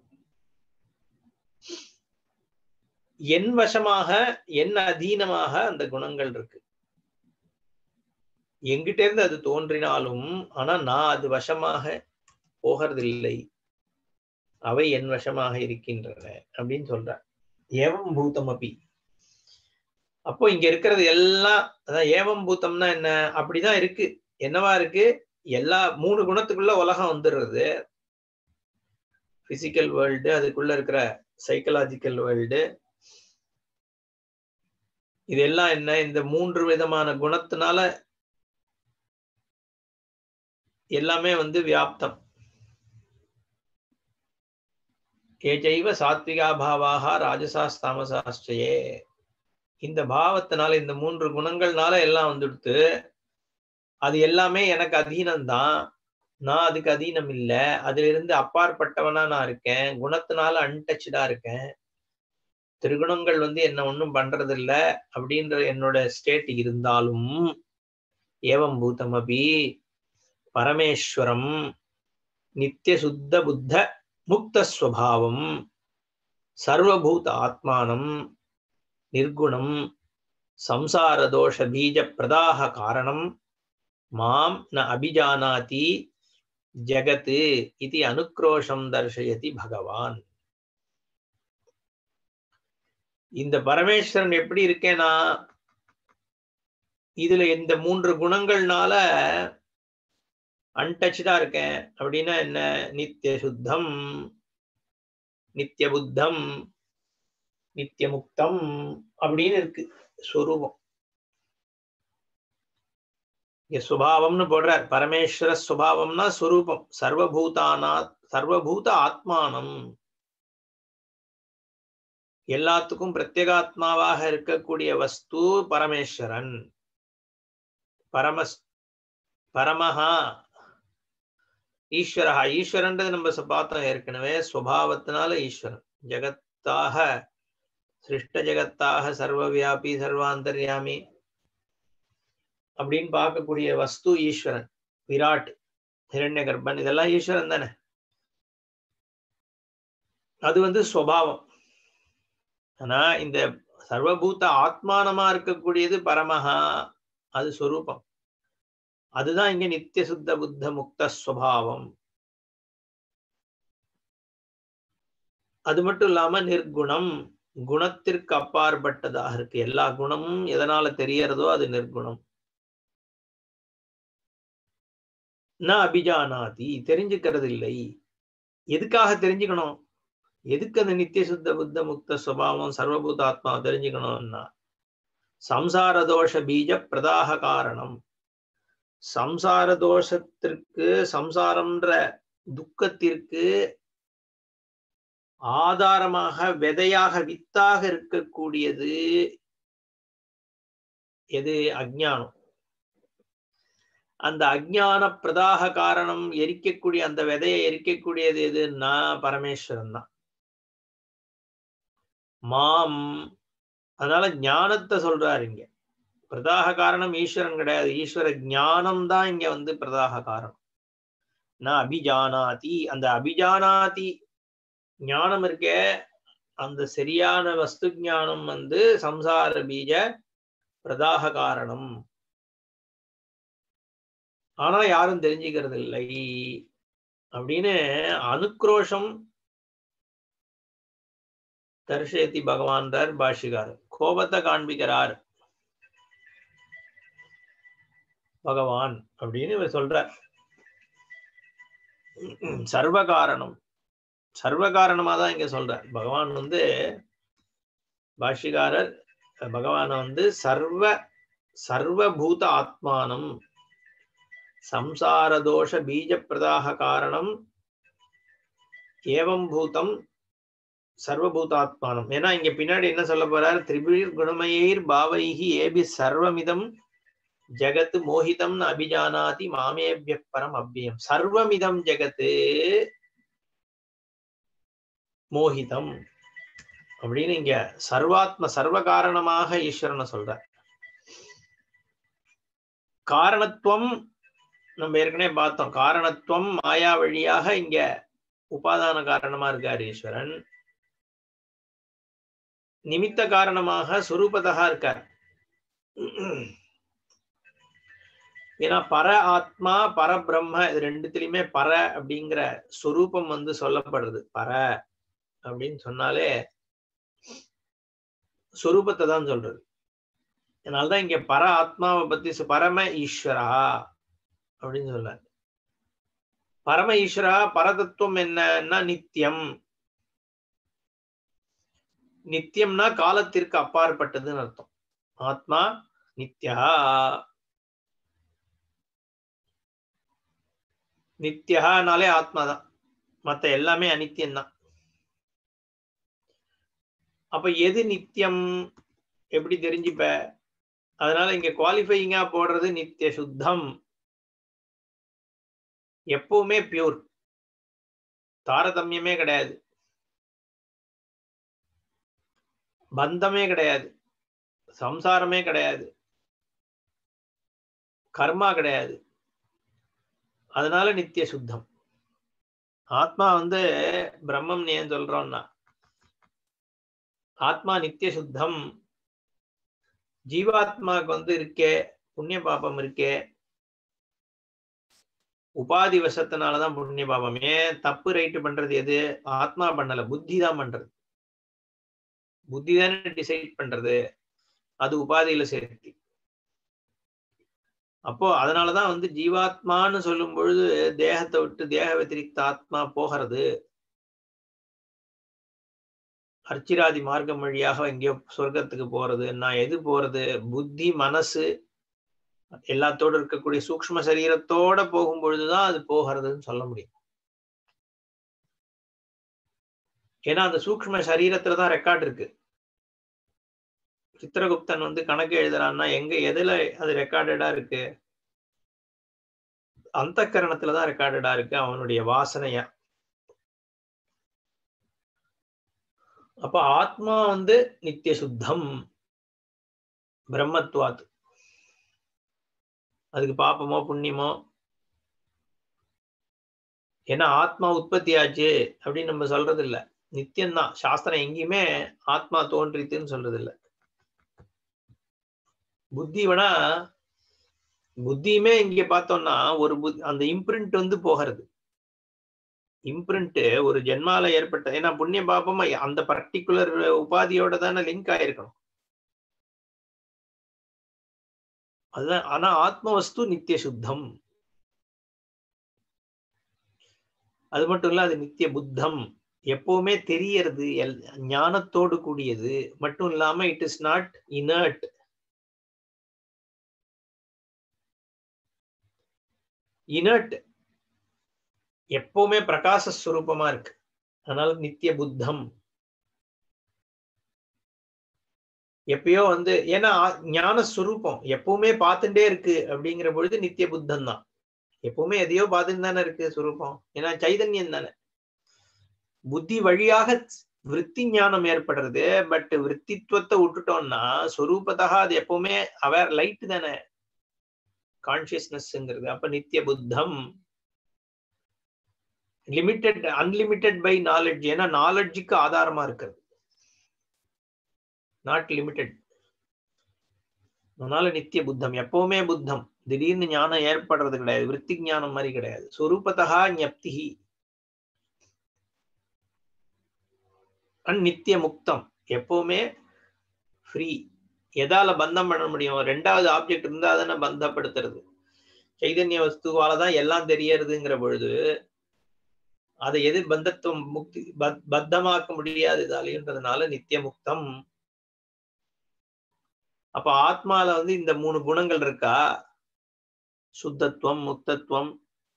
என் வசமாக என் அதீனமாக அந்த குணங்கள் இருக்கு எங்கிட்ட இருந்து அது தோன்றினாலும் ஆனா நான் அது வசமாக போகிறதில்லை அவை என் வசமாக இருக்கின்றன அப்படின்னு சொல்ற ஏவம் பூதம் அப்பி அப்போ இங்க இருக்கிறது எல்லாம் அதான் ஏவம் பூத்தம்னா என்ன அப்படிதான் இருக்கு என்னவா இருக்கு எல்லா மூணு குணத்துக்குள்ள உலகம் வந்துடுறது பிசிக்கல் வேர்ல்டு அதுக்குள்ள இருக்கிற சைக்கலாஜிக்கல் வேர்ல்டு இதெல்லாம் என்ன இந்த மூன்று விதமான குணத்தினால எல்லாமே வந்து வியாப்தம் ஏஜைவ சாத்விகா பாவாக ராஜசாஸ் தாமசாஸ்டையே இந்த பாவத்தினால இந்த மூன்று குணங்கள்னால எல்லாம் வந்துடுத்து அது எல்லாமே எனக்கு அதீனம்தான் நான் அதுக்கு அதீனம் இல்லை அதுல இருந்து அப்பாற்பட்டவனா நான் இருக்கேன் குணத்தினால அன்டச்சடா இருக்கேன் திருகுணங்கள் வந்து என்ன ஒன்றும் பண்றது இல்ல அப்படின்ற என்னோட ஸ்டேட் இருந்தாலும் ஏவம் பூதம் அபி பரமேஸ்வரம் நித்திய சுத்த புத்த முக்தஸ்வபாவம் சர்வபூத ஆத்மானம் நிர்குணம் சம்சாரதோஷ பீஜ பிரதாக காரணம் மாம் ந அபிஜானாதி ஜகத் இது அனுக்ரோஷம் தர்ஷயதி பகவான் இந்த பரமேஸ்வரன் எப்படி இருக்கேனா இதுல இந்த மூன்று குணங்கள்னால அன்டச்சா இருக்கேன் அப்படின்னா என்ன நித்திய சுத்தம் நித்திய புத்தம் நித்தியமுக்தம் அப்படின்னு இருக்கு ஸ்வரூபம் இங்க சுபாவம்னு போடுறார் பரமேஸ்வர சுபாவம்னா ஸ்வரூபம் சர்வபூதானா சர்வபூத ஆத்மானம் எல்லாத்துக்கும் பிரத்யேகாத்மாவாக இருக்கக்கூடிய வஸ்து பரமேஸ்வரன் பரமஸ் பரமஹா ஈஸ்வரஹா ஈஸ்வரன்றது நம்ம ச- பார்த்தோம் ஏற்கனவே சுவாவத்தினால ஈஸ்வரன் ஜெகத்தாக சிருஷ்ட ஜெகத்தாக சர்வவியாபி சர்வாந்தர்யாமி அப்படின்னு பார்க்கக்கூடிய வஸ்து ஈஸ்வரன் விராட் ஹிரண்ய கர்ப்பன் இதெல்லாம் ஈஸ்வரன் தானே அது வந்து சுவாவம் ஆனா இந்த சர்வபூத ஆத்மானமா இருக்கக்கூடியது பரமஹா அது சொரூபம் அதுதான் இங்க நித்திய சுத்த புத்த முக்த ஸ்வபாவம் அது மட்டும் இல்லாம நிர்குணம் குணத்திற்கு அப்பாற்பட்டதாக இருக்கு எல்லா குணமும் எதனால தெரியறதோ அது நிர்குணம் ந அபிஜானாதி தெரிஞ்சுக்கிறது இல்லை எதுக்காக தெரிஞ்சுக்கணும் எதுக்கு அந்த நித்திய சுத்த புத்த முக்த சுவாவம் சர்வபூத ஆத்மா தெரிஞ்சுக்கணும்னா சம்சார தோஷ பீஜ பிரதாக காரணம் சம்சார தோஷத்திற்கு சம்சாரம்ன்ற துக்கத்திற்கு ஆதாரமாக விதையாக வித்தாக இருக்கக்கூடியது எது அஜ்ஞானம் அந்த அஜ்ஞான பிரதாக காரணம் எரிக்கக்கூடிய அந்த விதையை எரிக்கக்கூடியது எதுன்னா பரமேஸ்வரன் தான் மாம் அதனால ஞானத்தை சொல்றாரு இங்க பிரதாக காரணம் ஈஸ்வரன் கிடையாது ஈஸ்வர ஞானம் தான் இங்க வந்து பிரதாக காரணம் நான் அபிஜானாதி அந்த அபிஜானாதி ஞானம் இருக்கே அந்த சரியான வஸ்து ஞானம் வந்து சம்சார பீஜ பிரதாக காரணம் ஆனா யாரும் தெரிஞ்சுக்கிறது இல்லை அப்படின்னு அனுக்ரோஷம் தர்ஷேதி பகவான்றார் பாஷிகார் கோபத்தை காண்பிக்கிறார் பகவான் அப்படின்னு இவர் சொல்றார் சர்வ காரணம் சர்வ காரணமா தான் இங்க சொல்றார் பகவான் வந்து பாஷிகாரர் பகவான வந்து சர்வ சர்வபூத ஆத்மானம் சம்சார தோஷ பீஜ பிரதாக காரணம் ஏவம் பூதம் சர்வபூதாத்மானம் ஏன்னா இங்க பின்னாடி என்ன சொல்ல போறார் திரிபுர் குணமயைர் பாவைஹி ஏபி சர்வமிதம் ஜகத் மோகிதம் அபிஜானாதி மாமேபிய பரம் அவ்வியம் சர்வமிதம் ஜெகத்து மோகிதம் அப்படின்னு இங்க சர்வாத்ம சர்வ காரணமாக ஈஸ்வரனை சொல்ற காரணத்துவம் நம்ம ஏற்கனவே பார்த்தோம் காரணத்துவம் மாயா வழியாக இங்க உபாதான காரணமா இருக்கார் ஈஸ்வரன் நிமித்த காரணமாக சுரூபதா இருக்கார் ஏன்னா பர ஆத்மா பரபிரம்ம இது ரெண்டுத்திலயுமே பர அப்படிங்கிற சுரூபம் வந்து சொல்லப்படுறது பர அப்படின்னு சொன்னாலே சுரூபத்தை தான் சொல்றது அதனாலதான் இங்க பர ஆத்மாவை பத்தி சொ- பரம ஈஸ்வரா அப்படின்னு சொல்றாரு பரம ஈஸ்வரா பரதத்துவம் என்னன்னா நித்தியம் நித்தியம்னா காலத்திற்கு அப்பாற்பட்டதுன்னு அர்த்தம் ஆத்மா நித்யா நித்யனாலே ஆத்மா தான் மத்த எல்லாமே அனித்தியம்தான் அப்ப எது நித்தியம் எப்படி தெரிஞ்சுப்ப அதனால இங்க குவாலிஃபையிங்கா போடுறது நித்திய சுத்தம் எப்பவுமே பியூர் தாரதமியமே கிடையாது பந்தமே கிடையாது சம்சாரமே கிடையாது கர்மா கிடையாது அதனால நித்திய சுத்தம் ஆத்மா வந்து பிரம்மம் ஏன் சொல்றோம்னா ஆத்மா நித்திய சுத்தம் ஜீவாத்மாவுக்கு வந்து இருக்கே புண்ணிய பாபம் இருக்கே உபாதி வசத்தினாலதான் புண்ணிய பாபம் ஏன் தப்பு ரைட்டு பண்றது எது ஆத்மா பண்ணல புத்தி தான் பண்றது புத்தி தானே டிசைட் பண்றது அது உபாதியில சேர்த்தி அப்போ அதனாலதான் வந்து ஜீவாத்மான்னு சொல்லும் பொழுது தேகத்தை விட்டு தேக வத்திரிக்த ஆத்மா போகிறது அர்ச்சிராதி மார்க்கம் வழியாக எங்கேயோ சொர்க்கத்துக்கு போறது நான் எது போறது புத்தி மனசு எல்லாத்தோட இருக்கக்கூடிய சூக்ஷ்ம சரீரத்தோட போகும் பொழுதுதான் அது போகிறதுன்னு சொல்ல முடியும் ஏன்னா அந்த சூக்ஷ்ம சரீரத்துல தான் ரெக்கார்ட் இருக்கு சித்திரகுப்தன் வந்து கணக்கு எழுதுறான்னா எங்க எதுல அது ரெக்கார்டடா இருக்கு அந்த கரணத்துலதான் ரெக்கார்டடா இருக்கு அவனுடைய வாசனையா அப்ப ஆத்மா வந்து நித்திய சுத்தம் பிரம்மத்வாத் அதுக்கு பாப்பமோ புண்ணியமோ ஏன்னா ஆத்மா உற்பத்தி ஆச்சு அப்படின்னு நம்ம சொல்றது இல்ல நித்தியம்தான் சாஸ்திரம் எங்கேயுமே ஆத்மா தோன்றித்துன்னு சொல்றது இல்ல புத்தி வேணா புத்தியுமே இங்க பார்த்தோம்னா ஒரு புத் அந்த இம்ப்ரிண்ட் வந்து போகிறது இம்ப்ரிண்ட் ஒரு ஜென்மால ஏற்பட்ட ஏன்னா புண்ணிய பாபமா அந்த பர்டிகுலர் உபாதியோட தானே லிங்க் ஆயிருக்கணும் அதுதான் ஆனா ஆத்ம வஸ்து நித்திய சுத்தம் அது மட்டும் இல்ல அது நித்திய புத்தம் எப்பவுமே தெரியறது எல் ஞானத்தோடு கூடியது மட்டும் இல்லாம it is not inert inert எப்பவுமே பிரகாச ஸ்வரூபமா இருக்கு அதனால நித்திய புத்தம் எப்பயோ வந்து ஏன்னா ஞான ஸ்வரூபம் எப்பவுமே பார்த்துட்டே இருக்கு அப்படிங்கிற பொழுது நித்திய புத்தம் தான் எப்பவுமே எதையோ பார்த்துட்டு தானே இருக்கு சுரூபம் ஏன்னா சைதன்யம் தானே புத்தி வழியாக விற்பி ஞானம் ஏற்படுறது பட் விற்பித்துவத்தை விட்டுட்டோம்னா சொரூபத்தா அது எப்பவுமே அவேர் லைட் தானே கான்சியஸ்னஸ்ங்கிறது அப்ப நித்திய புத்தம் லிமிட்டெட் அன்லிமிட்டெட் பை நாலெட்ஜ் ஏன்னா நாலெட்ஜுக்கு ஆதாரமா இருக்கிறது நாட் லிமிட்டெட் அதனால நித்திய புத்தம் எப்பவுமே புத்தம் திடீர்னு ஞானம் ஏற்படுறது கிடையாது விற்பி ஞானம் மாதிரி கிடையாது சொரூபத்தகா ஞப்திகி அண்ட் நித்திய முக்தம் எப்பவுமே ஃப்ரீ எதால பந்தம் பண்ண முடியும் ரெண்டாவது ஆப்ஜெக்ட் இருந்தா தானே பந்தப்படுத்துறது சைதன்ய வஸ்துவால தான் எல்லாம் தெரியறதுங்கிற பொழுது அதை எது பந்தத்துவம் முக்தி பத்தமாக்க முடியாது இதாலேன்றதுனால நித்திய முக்தம் அப்ப ஆத்மால வந்து இந்த மூணு குணங்கள் இருக்கா சுத்தத்துவம் முக்தத்துவம்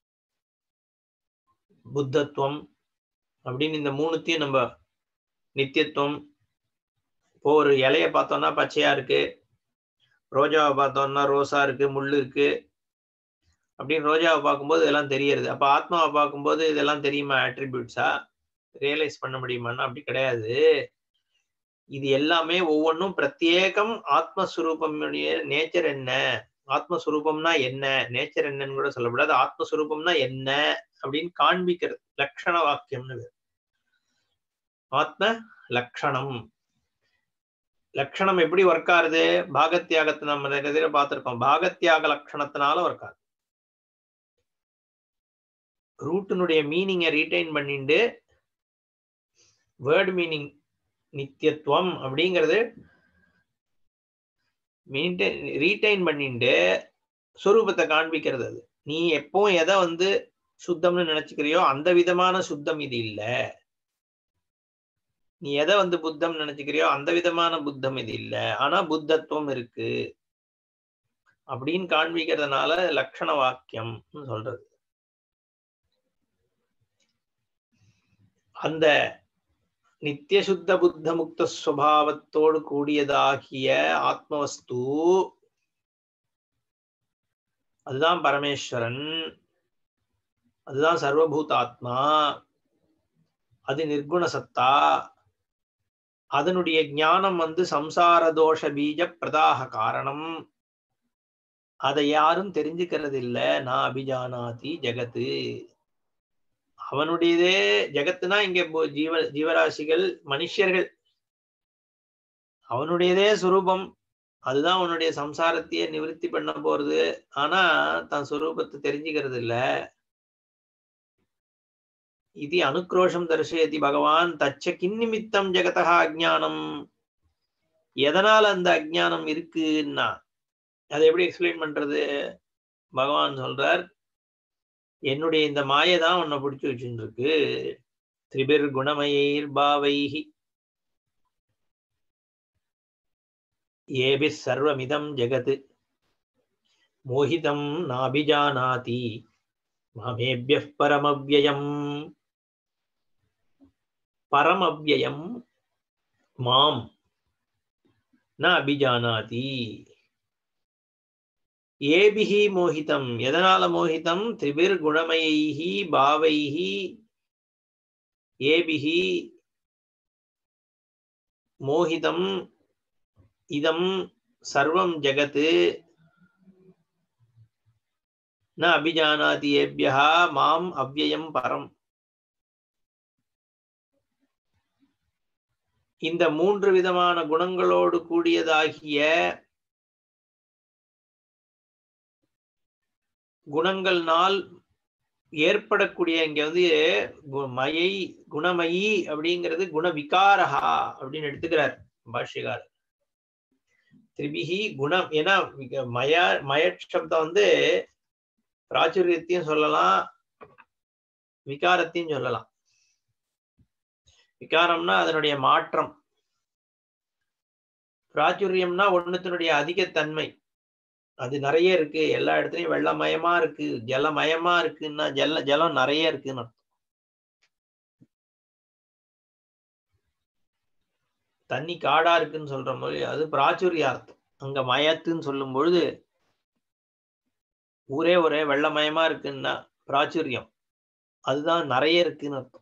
புத்தத்துவம் அப்படின்னு இந்த மூணுத்தையும் நம்ம நித்தியத்துவம் இப்போ ஒரு இலைய பார்த்தோம்னா பச்சையா இருக்கு ரோஜாவை பார்த்தோம்னா ரோஸா இருக்கு முள்ளு இருக்கு அப்படின்னு ரோஜாவை பார்க்கும்போது இதெல்லாம் தெரியறது அப்ப ஆத்மாவை பார்க்கும்போது இதெல்லாம் தெரியுமா ஆட்ரிபியூட்ஸா ரியலைஸ் பண்ண முடியுமான்னா அப்படி கிடையாது இது எல்லாமே ஒவ்வொன்றும் பிரத்யேகம் ஆத்மஸ்வரூபமுடைய நேச்சர் என்ன ஆத்மஸ்வரூபம்னா என்ன நேச்சர் என்னன்னு கூட சொல்லக்கூடாது ஆத்மஸ்வரூபம்னா என்ன அப்படின்னு காண்பிக்கிறது லக்ஷண வாக்கியம்னு ஆத்ம லக்ஷணம் லக்ஷணம் எப்படி ஒர்க் ஆகுது பாகத்தியாகத்தை நம்ம நிறைய பார்த்திருக்கோம் பாகத்தியாக லட்சணத்தினால ஒர்க் ஆகுது ரூட்டினுடைய மீனிங்கை ரீடைன் பண்ணிட்டு வேர்டு மீனிங் நித்தியத்துவம் அப்படிங்கிறது ரீடைன் பண்ணிட்டு சொரூபத்தை காண்பிக்கிறது அது நீ எப்பவும் எதை வந்து சுத்தம்னு நினைச்சுக்கிறியோ அந்த விதமான சுத்தம் இது இல்ல நீ எதை வந்து புத்தம் நினைச்சுக்கிறியோ அந்த விதமான புத்தம் இது இல்ல ஆனா புத்தத்துவம் இருக்கு அப்படின்னு காண்பிக்கிறதுனால லட்சண வாக்கியம் சொல்றது அந்த நித்திய சுத்த புத்த முக்த சுவாவத்தோடு கூடியதாகிய ஆத்மவஸ்து அதுதான் பரமேஸ்வரன் அதுதான் சர்வபூத ஆத்மா அது நிர்குண சத்தா அதனுடைய ஞானம் வந்து சம்சார தோஷ பீஜ பிரதாக காரணம் அதை யாரும் தெரிஞ்சுக்கிறது இல்ல நான் அபிஜானாதி ஜெகத்து அவனுடையதே ஜெகத்துனா இங்க ஜீவ ஜீவராசிகள் மனுஷர்கள் அவனுடையதே சுரூபம் அதுதான் அவனுடைய சம்சாரத்தையே நிவர்த்தி பண்ண போறது ஆனா தன் சுரூபத்தை தெரிஞ்சுக்கிறது இல்ல இது அனுக்ரோஷம் தரிசயதி பகவான் தச்ச கிண்ணிமித்தம் ஜெகதா அஜானம் எதனால அந்த அஜானம் இருக்குன்னா அதை எப்படி எக்ஸ்பிளைன் பண்றது பகவான் சொல்றார் என்னுடைய இந்த மாயை தான் உன்னை பிடிச்சி வச்சுருக்கு திரிபிர் குணமயைர் பாவைஹி ஏபிஸ் சர்வமிதம் ஜெகத் மோகிதம் நாபிஜானாதி மாமேபிய பரமவ்யயம் பரமவ்யயம் மாம் ந அபிஜானாதி ஏபிஹி மோகிதம் எதனால மோகிதம் திரிபிர் குணமயைஹி பாவைஹி ஏபிஹி மோகிதம் இதம் சர்வம் ஜகத் ந அபிஜானாதி ஏபியா மாம் அவ்யயம் பரம் இந்த மூன்று விதமான குணங்களோடு கூடியதாகிய குணங்கள்னால் ஏற்படக்கூடிய இங்க வந்து கு- மயை குணமயி அப்படிங்கிறது குணவிகாரஹா அப்படின்னு எடுத்துக்கிறார் பாஷ்யகார் திரிபிகி குணம் ஏன்னா விக- மய மயட் சப்தம் வந்து பிராச்சுரியத்தையும் சொல்லலாம் விகாரத்தையும் சொல்லலாம் விகாரம்னா அதனுடைய மாற்றம் பிராச்சுரியம்னா ஒண்ணுத்தினுடைய அதிகத்தன்மை அது நிறைய இருக்கு எல்லா இடத்துலயும் வெள்ளமயமா இருக்கு ஜலமயமா இருக்குன்னா ஜல ஜலம் நிறைய இருக்குன்னு அர்த்தம். தண்ணி காடா இருக்குன்னு சொல்ற மாதிரி அது பிராச்சுரியார்த்தம் அங்க மயத்துன்னு சொல்லும் பொழுது ஊரே ஒரே வெள்ளமயமா இருக்குன்னா பிராச்சுரியம் அதுதான் நிறைய இருக்குன்னு அர்த்தம்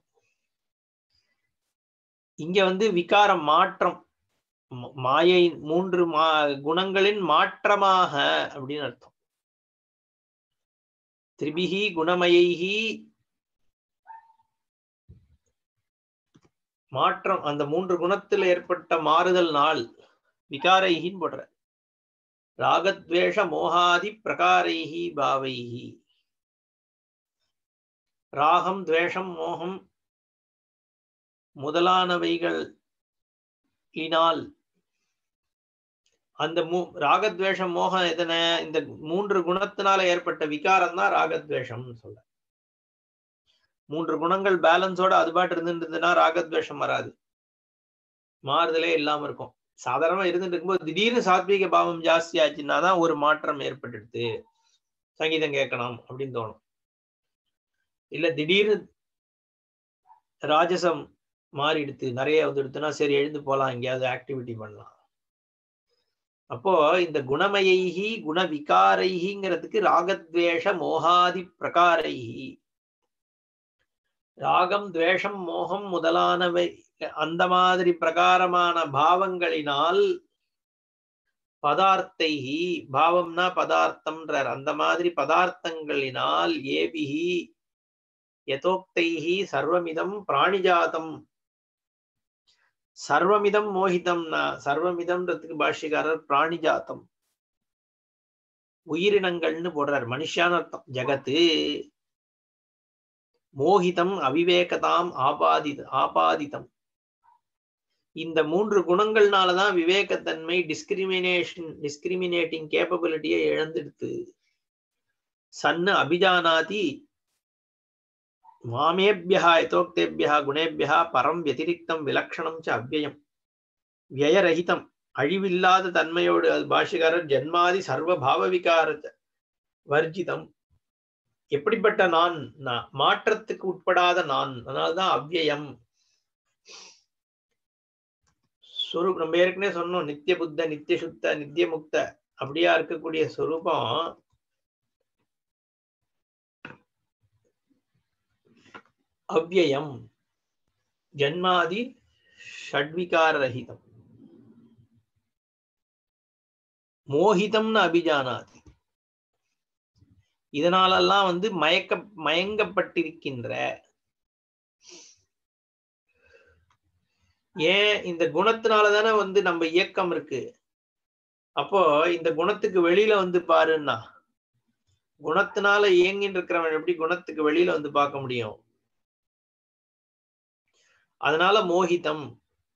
இங்க வந்து விகாரம் மாற்றம் ம- மாயை மூன்று மா குணங்களின் மாற்றமாக அப்படின்னு அர்த்தம் திரிபிகி குணமயைஹி மாற்றம் அந்த மூன்று குணத்தில் ஏற்பட்ட மாறுதல் நாள் விகாரைஹின்னு போடுற ராகத்வேஷ மோகாதி பிரகாரைஹி பாவைஹி ராகம் துவேஷம் மோகம் முதலானவைகளினால் அந்த மூ ராகத்வேஷம் மோகம் எதன இந்த மூன்று குணத்தினால ஏற்பட்ட விகாரம் தான் ராகத்வேஷம்னு சொல்ல மூன்று குணங்கள் பேலன்ஸோட அது பாட்டு இருந்துருந்ததுன்னா ராகத்வேஷம் வராது மாறுதலே இல்லாம இருக்கும் சாதாரணமா இருந்துட்டு இருக்கும்போது திடீர்னு சாத்வீக பாவம் ஜாஸ்தி ஆச்சுன்னா தான் ஒரு மாற்றம் ஏற்பட்டுடுது சங்கீதம் கேட்கணும் அப்படின்னு தோணும் இல்ல திடீர்னு ராஜசம் மாறிடுத்து நிறைய வந்துடுத்துன்னா சரி எழுந்து போலாம் எங்கேயாவது ஆக்டிவிட்டி பண்ணலாம் அப்போ இந்த குணமயைஹி குண விகாரைஹிங்கிறதுக்கு ராகத்வேஷ மோகாதி பிரகாரைஹி ராகம் துவேஷம் மோகம் முதலானவை அந்த மாதிரி பிரகாரமான பாவங்களினால் பதார்த்தைஹி பாவம்னா பதார்த்தம்ன்றார் அந்த மாதிரி பதார்த்தங்களினால் ஏபிஹி யதோக்தைஹி சர்வமிதம் பிராணிஜாதம் சர்வமிதம் மோகிதம்னா சர்வமிதம்ன்றதுக்கு பாஷ்யக்காரர் பிராணிஜாத்தம் உயிரினங்கள்னு போடுறார் மனுஷான்னு அர்த்தம் ஜகத்து மோகிதம் அவிவேகதாம் ஆபாதித ஆபாதிதம் இந்த மூன்று குணங்கள்னாலதான் விவேகத்தன்மை டிஸ்கிரிமினேஷன் டிஸ்கிரிமினேட்டிங் கேப்பபிலிட்டியை இழந்துடுத்து சன்னு அபிஜானாதி மாமேபியா யதோக்தேபியா குணேபியா பரம் வத்திரிக்தம் விலக்ஷணம் ச அவ்வயம் வியரகிதம் அழிவில்லாத தன்மையோடு அது பாஷிகாரர் ஜன்மாதி சர்வ பாவ விகாரத்தை வர்ஜிதம் எப்படிப்பட்ட நான் நான் மாற்றத்துக்கு உட்படாத நான் அதனால்தான் அவ்யயம் ஸ்வரூப் நம்ம ஏற்கனவே சொன்னோம் நித்திய புத்த நித்திய சுத்த நித்திய முக்த அப்படியா இருக்கக்கூடிய ஸ்வரூபம் அவ்யயம் ஜன்மாதி ஷட்விகார ரஹிதம் மோகிதம்னு அபிஜானாதி இதனாலெல்லாம் வந்து மயக்க மயங்கப்பட்டிருக்கின்ற ஏன் இந்த குணத்தினால தானே வந்து நம்ம இயக்கம் இருக்கு அப்போ இந்த குணத்துக்கு வெளியில வந்து பாருன்னா குணத்தினால இயங்கின்னு இருக்கிறவன் எப்படி குணத்துக்கு வெளியில வந்து பார்க்க முடியும் அதனால மோகிதம்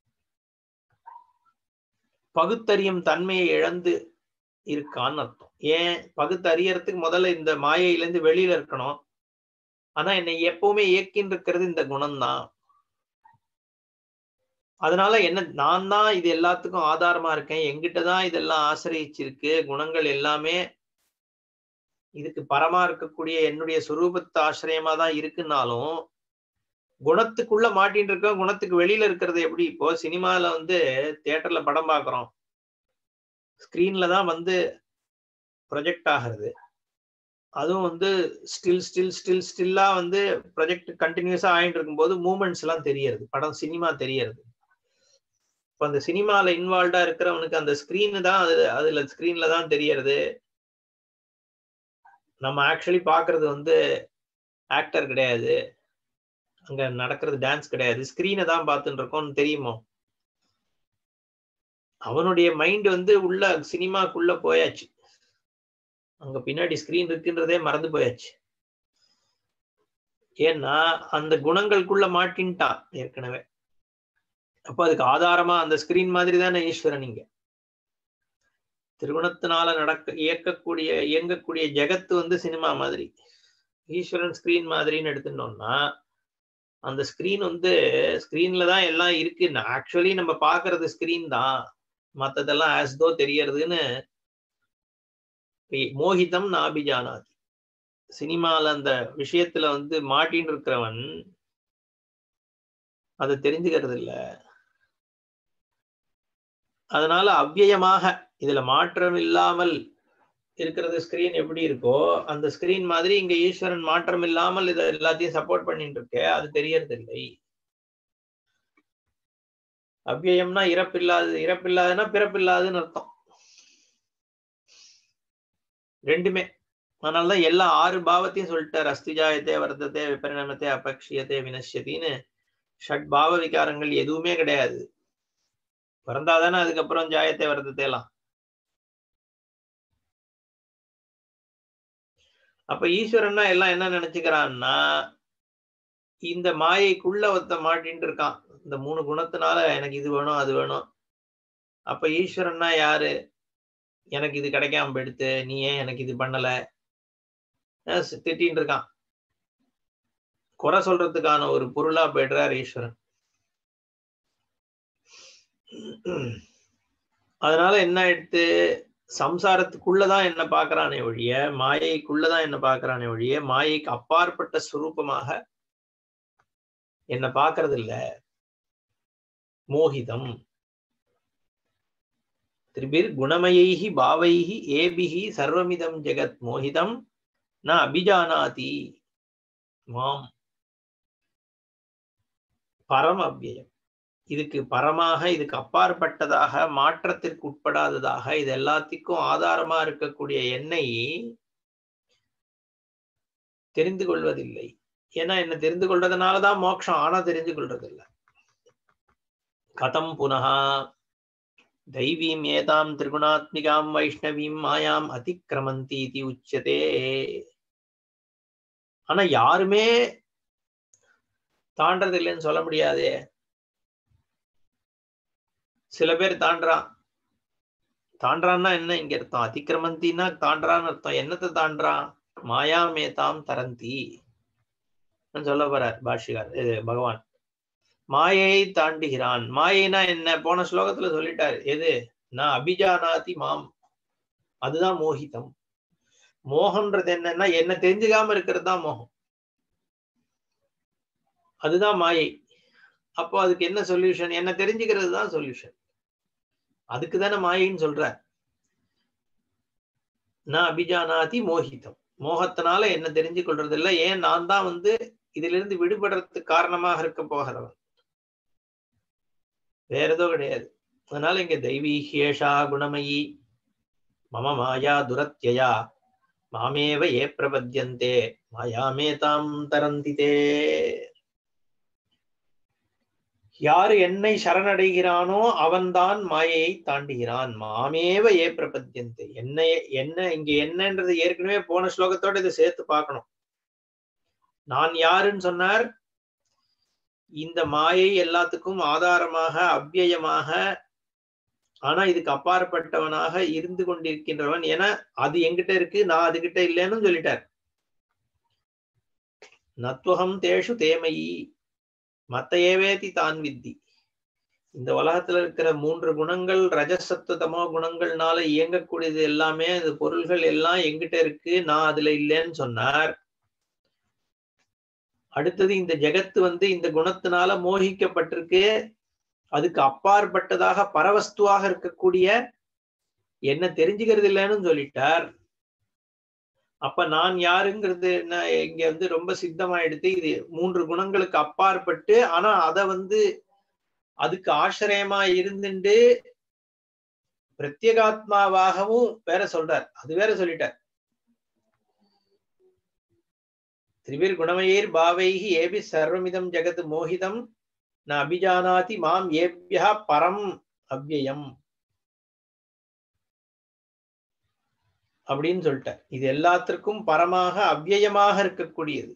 பகுத்தறியும் தன்மையை இழந்து இருக்கான்னு அர்த்தம் ஏன் பகுத்தறியறதுக்கு முதல்ல இந்த மாயையில இருந்து வெளியில இருக்கணும் ஆனா என்னை எப்பவுமே இயக்கின்னு இருக்கிறது இந்த குணம்தான் அதனால என்ன நான் தான் இது எல்லாத்துக்கும் ஆதாரமா இருக்கேன் எங்கிட்ட தான் இதெல்லாம் ஆசிரியிச்சிருக்கு குணங்கள் எல்லாமே இதுக்கு பரமா இருக்கக்கூடிய என்னுடைய சுரூபத்து ஆசிரியமா தான் இருக்குன்னாலும் குணத்துக்குள்ள மாட்டின்னு இருக்கோம் குணத்துக்கு வெளியில இருக்கிறது எப்படி இப்போ சினிமால வந்து தியேட்டர்ல படம் பார்க்குறோம் ஸ்கிரீன்ல தான் வந்து ப்ரொஜெக்ட் ஆகிறது அதுவும் வந்து ஸ்டில் ஸ்டில் ஸ்டில் ஸ்டில்லா வந்து ப்ரொஜெக்ட் கண்டினியூஸா ஆயிட்டு இருக்கும்போது மூமெண்ட்ஸ் எல்லாம் தெரியறது படம் சினிமா தெரியறது இப்போ அந்த சினிமால இன்வால்வ்டா இருக்கிறவனுக்கு அந்த ஸ்கிரீனு தான் அது அதுல ஸ்கிரீன்ல தான் தெரியறது நம்ம ஆக்சுவலி பாக்குறது வந்து ஆக்டர் கிடையாது அங்க நடக்கிறது டான்ஸ் கிடையாது ஸ்கிரீனை தான் பார்த்துட்டு இருக்கோம்னு தெரியுமோ அவனுடைய மைண்ட் வந்து உள்ள சினிமாக்குள்ள போயாச்சு அங்க பின்னாடி ஸ்கிரீன் இருக்குன்றதே மறந்து போயாச்சு ஏன்னா அந்த குணங்களுக்குள்ள மாட்டின்ட்டான் ஏற்கனவே அப்ப அதுக்கு ஆதாரமா அந்த ஸ்கிரீன் மாதிரி தானே ஈஸ்வரன் இங்க திருகுணத்தினால நடக்க இயக்கக்கூடிய இயங்கக்கூடிய ஜெகத்து வந்து சினிமா மாதிரி ஈஸ்வரன் ஸ்கிரீன் மாதிரின்னு எடுத்துட்டோம்னா அந்த ஸ்கிரீன் வந்து ஸ்கிரீன்ல தான் எல்லாம் இருக்கு ஆக்சுவலி நம்ம பாக்குறது ஸ்கிரீன் தான் மத்ததெல்லாம் ஆஸ்தோ தெரியறதுன்னு மோகிதம் நாபிஜானாதி சினிமால அந்த விஷயத்துல வந்து மாட்டின்னு இருக்கிறவன் அதை தெரிஞ்சுக்கிறது இல்ல அதனால அவ்வியமாக இதுல மாற்றம் இல்லாமல் இருக்கிறது ஸ்கிரீன் எப்படி இருக்கோ அந்த ஸ்கிரீன் மாதிரி இங்க ஈஸ்வரன் மாற்றம் இல்லாமல் இதை எல்லாத்தையும் சப்போர்ட் பண்ணிட்டு இருக்கே அது தெரியறது இல்லை அவ்வியம்னா இறப்பில்லாது இறப்பில்லாதுன்னா பிறப்பில்லாதுன்னு அர்த்தம் ரெண்டுமே அதனாலதான் எல்லா ஆறு பாவத்தையும் சொல்லிட்டார் அஸ்திஜாயத்தே வர்த்தத்தை விபரிணமத்தை அபக்ஷியத்தை வினஷ்யத்தின்னு ஷட் பாவ விகாரங்கள் எதுவுமே கிடையாது பிறந்தாதானே அதுக்கப்புறம் ஜாயத்தை வர்த்தத்தை எல்லாம் அப்ப ஈஸ்வரன்னா எல்லாம் என்ன நினைச்சுக்கிறான்னா இந்த மாயைக்குள்ள ஒருத்த மாட்டின்னு இருக்கான் இந்த மூணு குணத்தினால எனக்கு இது வேணும் அது வேணும் அப்ப ஈஸ்வரன்னா யாரு எனக்கு இது கிடைக்காம போயிடுத்து நீ ஏன் எனக்கு இது பண்ணல திட்டின்னு இருக்கான் குறை சொல்றதுக்கான ஒரு பொருளா போயிடுறார் ஈஸ்வரன் அதனால என்ன எடுத்து சம்சாரத்துக்குள்ளதான் என்ன பாக்குறானே ஒழிய மாயைக்குள்ளதான் என்ன பாக்குறானே ஒழிய மாயைக்கு அப்பாற்பட்ட சுரூபமாக என்ன பாக்குறது இல்ல மோகிதம் திரிபிர் குணமயைஹி பாவைஹி ஏபிஹி சர்வமிதம் ஜெகத் மோகிதம் ந அபிஜானாதி மாம் பரம் அவ்வியம் இதுக்கு பரமாக இதுக்கு அப்பாற்பட்டதாக மாற்றத்திற்கு உட்படாததாக இது எல்லாத்துக்கும் ஆதாரமா இருக்கக்கூடிய எண்ணெய் தெரிந்து கொள்வதில்லை ஏன்னா என்ன தெரிந்து கொள்றதுனாலதான் மோட்சம் ஆனா தெரிஞ்சு கொள்றதில்லை கதம் புனகா தைவீம் ஏதாம் திரிகுணாத்மிகாம் வைஷ்ணவீம் மாயாம் அதிக்கிரமந்தி இது உச்சதே ஆனா யாருமே தாண்டது இல்லைன்னு சொல்ல முடியாதே சில பேர் தாண்டான் தாண்டான்னா என்ன இங்க அர்த்தம் அதிக்கிரமந்தின்னா தாண்டான்னு அர்த்தம் என்னத்தை தாண்டான் மாயாமேதாம் தரந்தி சொல்ல போறார் பாஷிகார் இது பகவான் மாயையை தாண்டுகிறான் மாயைனா என்ன போன ஸ்லோகத்துல சொல்லிட்டாரு எது நான் அபிஜானாதி மாம் அதுதான் மோகிதம் மோகம்ன்றது என்னன்னா என்ன தெரிஞ்சுக்காம இருக்கிறது தான் மோகம் அதுதான் மாயை அப்போ அதுக்கு என்ன சொல்யூஷன் என்ன தெரிஞ்சுக்கிறது தான் சொல்யூஷன் அதுக்கு தானே மாயைன்னு சொல்ற நான் அபிஜானாதி மோகிதம் மோகத்தினால என்ன தெரிஞ்சு கொள்றது இல்லை ஏன் நான் தான் வந்து இதுல இருந்து விடுபடுறதுக்கு காரணமாக இருக்க போகிறவன் வேற ஏதோ கிடையாது அதனால இங்க தெய்வீகேஷா குணமயி மம மாயா துரத்யயா மாமேவ ஏ பிரபத்யந்தே மாயாமே தாம் தரந்திதே யாரு என்னை சரணடைகிறானோ அவன்தான் மாயையை தாண்டுகிறான் மாமேவ ஏ பிரபத்தியந்தே என்ன என்ன இங்க என்னன்றது ஏற்கனவே போன ஸ்லோகத்தோட இதை சேர்த்து பார்க்கணும் நான் யாருன்னு சொன்னார் இந்த மாயை எல்லாத்துக்கும் ஆதாரமாக அவ்வியமாக ஆனா இதுக்கு அப்பாற்பட்டவனாக இருந்து கொண்டிருக்கின்றவன் ஏன்னா அது எங்கிட்ட இருக்கு நான் அதுகிட்ட இல்லைன்னு சொல்லிட்டார் நத்வகம் தேஷு தேமயி மத்த ஏவேதி தான் வித்தி இந்த உலகத்துல இருக்கிற மூன்று குணங்கள் ரஜசத்துவ தமோ குணங்கள்னால இயங்கக்கூடியது எல்லாமே அது பொருள்கள் எல்லாம் எங்கிட்ட இருக்கு நான் அதுல இல்லைன்னு சொன்னார் அடுத்தது இந்த ஜெகத்து வந்து இந்த குணத்தினால மோகிக்கப்பட்டிருக்கு அதுக்கு அப்பாற்பட்டதாக பரவஸ்துவாக இருக்கக்கூடிய என்ன தெரிஞ்சுக்கிறது இல்லைன்னு சொல்லிட்டார் அப்ப நான் யாருங்கிறது என்ன இங்க வந்து ரொம்ப சித்தமாயிடுத்து இது மூன்று குணங்களுக்கு அப்பாற்பட்டு ஆனா அத வந்து அதுக்கு ஆசிரியமா இருந்துட்டு பிரத்யேகாத்மாவாகவும் வேற சொல்றார் அது வேற சொல்லிட்டார் திரிபிர் குணமயேர் பாவைகி ஏபி சர்வமிதம் ஜெகத் மோகிதம் ந அபிஜானாதி மாம் ஏபியா பரம் அவ்யயம் அப்படின்னு சொல்லிட்டார் இது எல்லாத்திற்கும் பரமாக அவ்யயமாக இருக்கக்கூடியது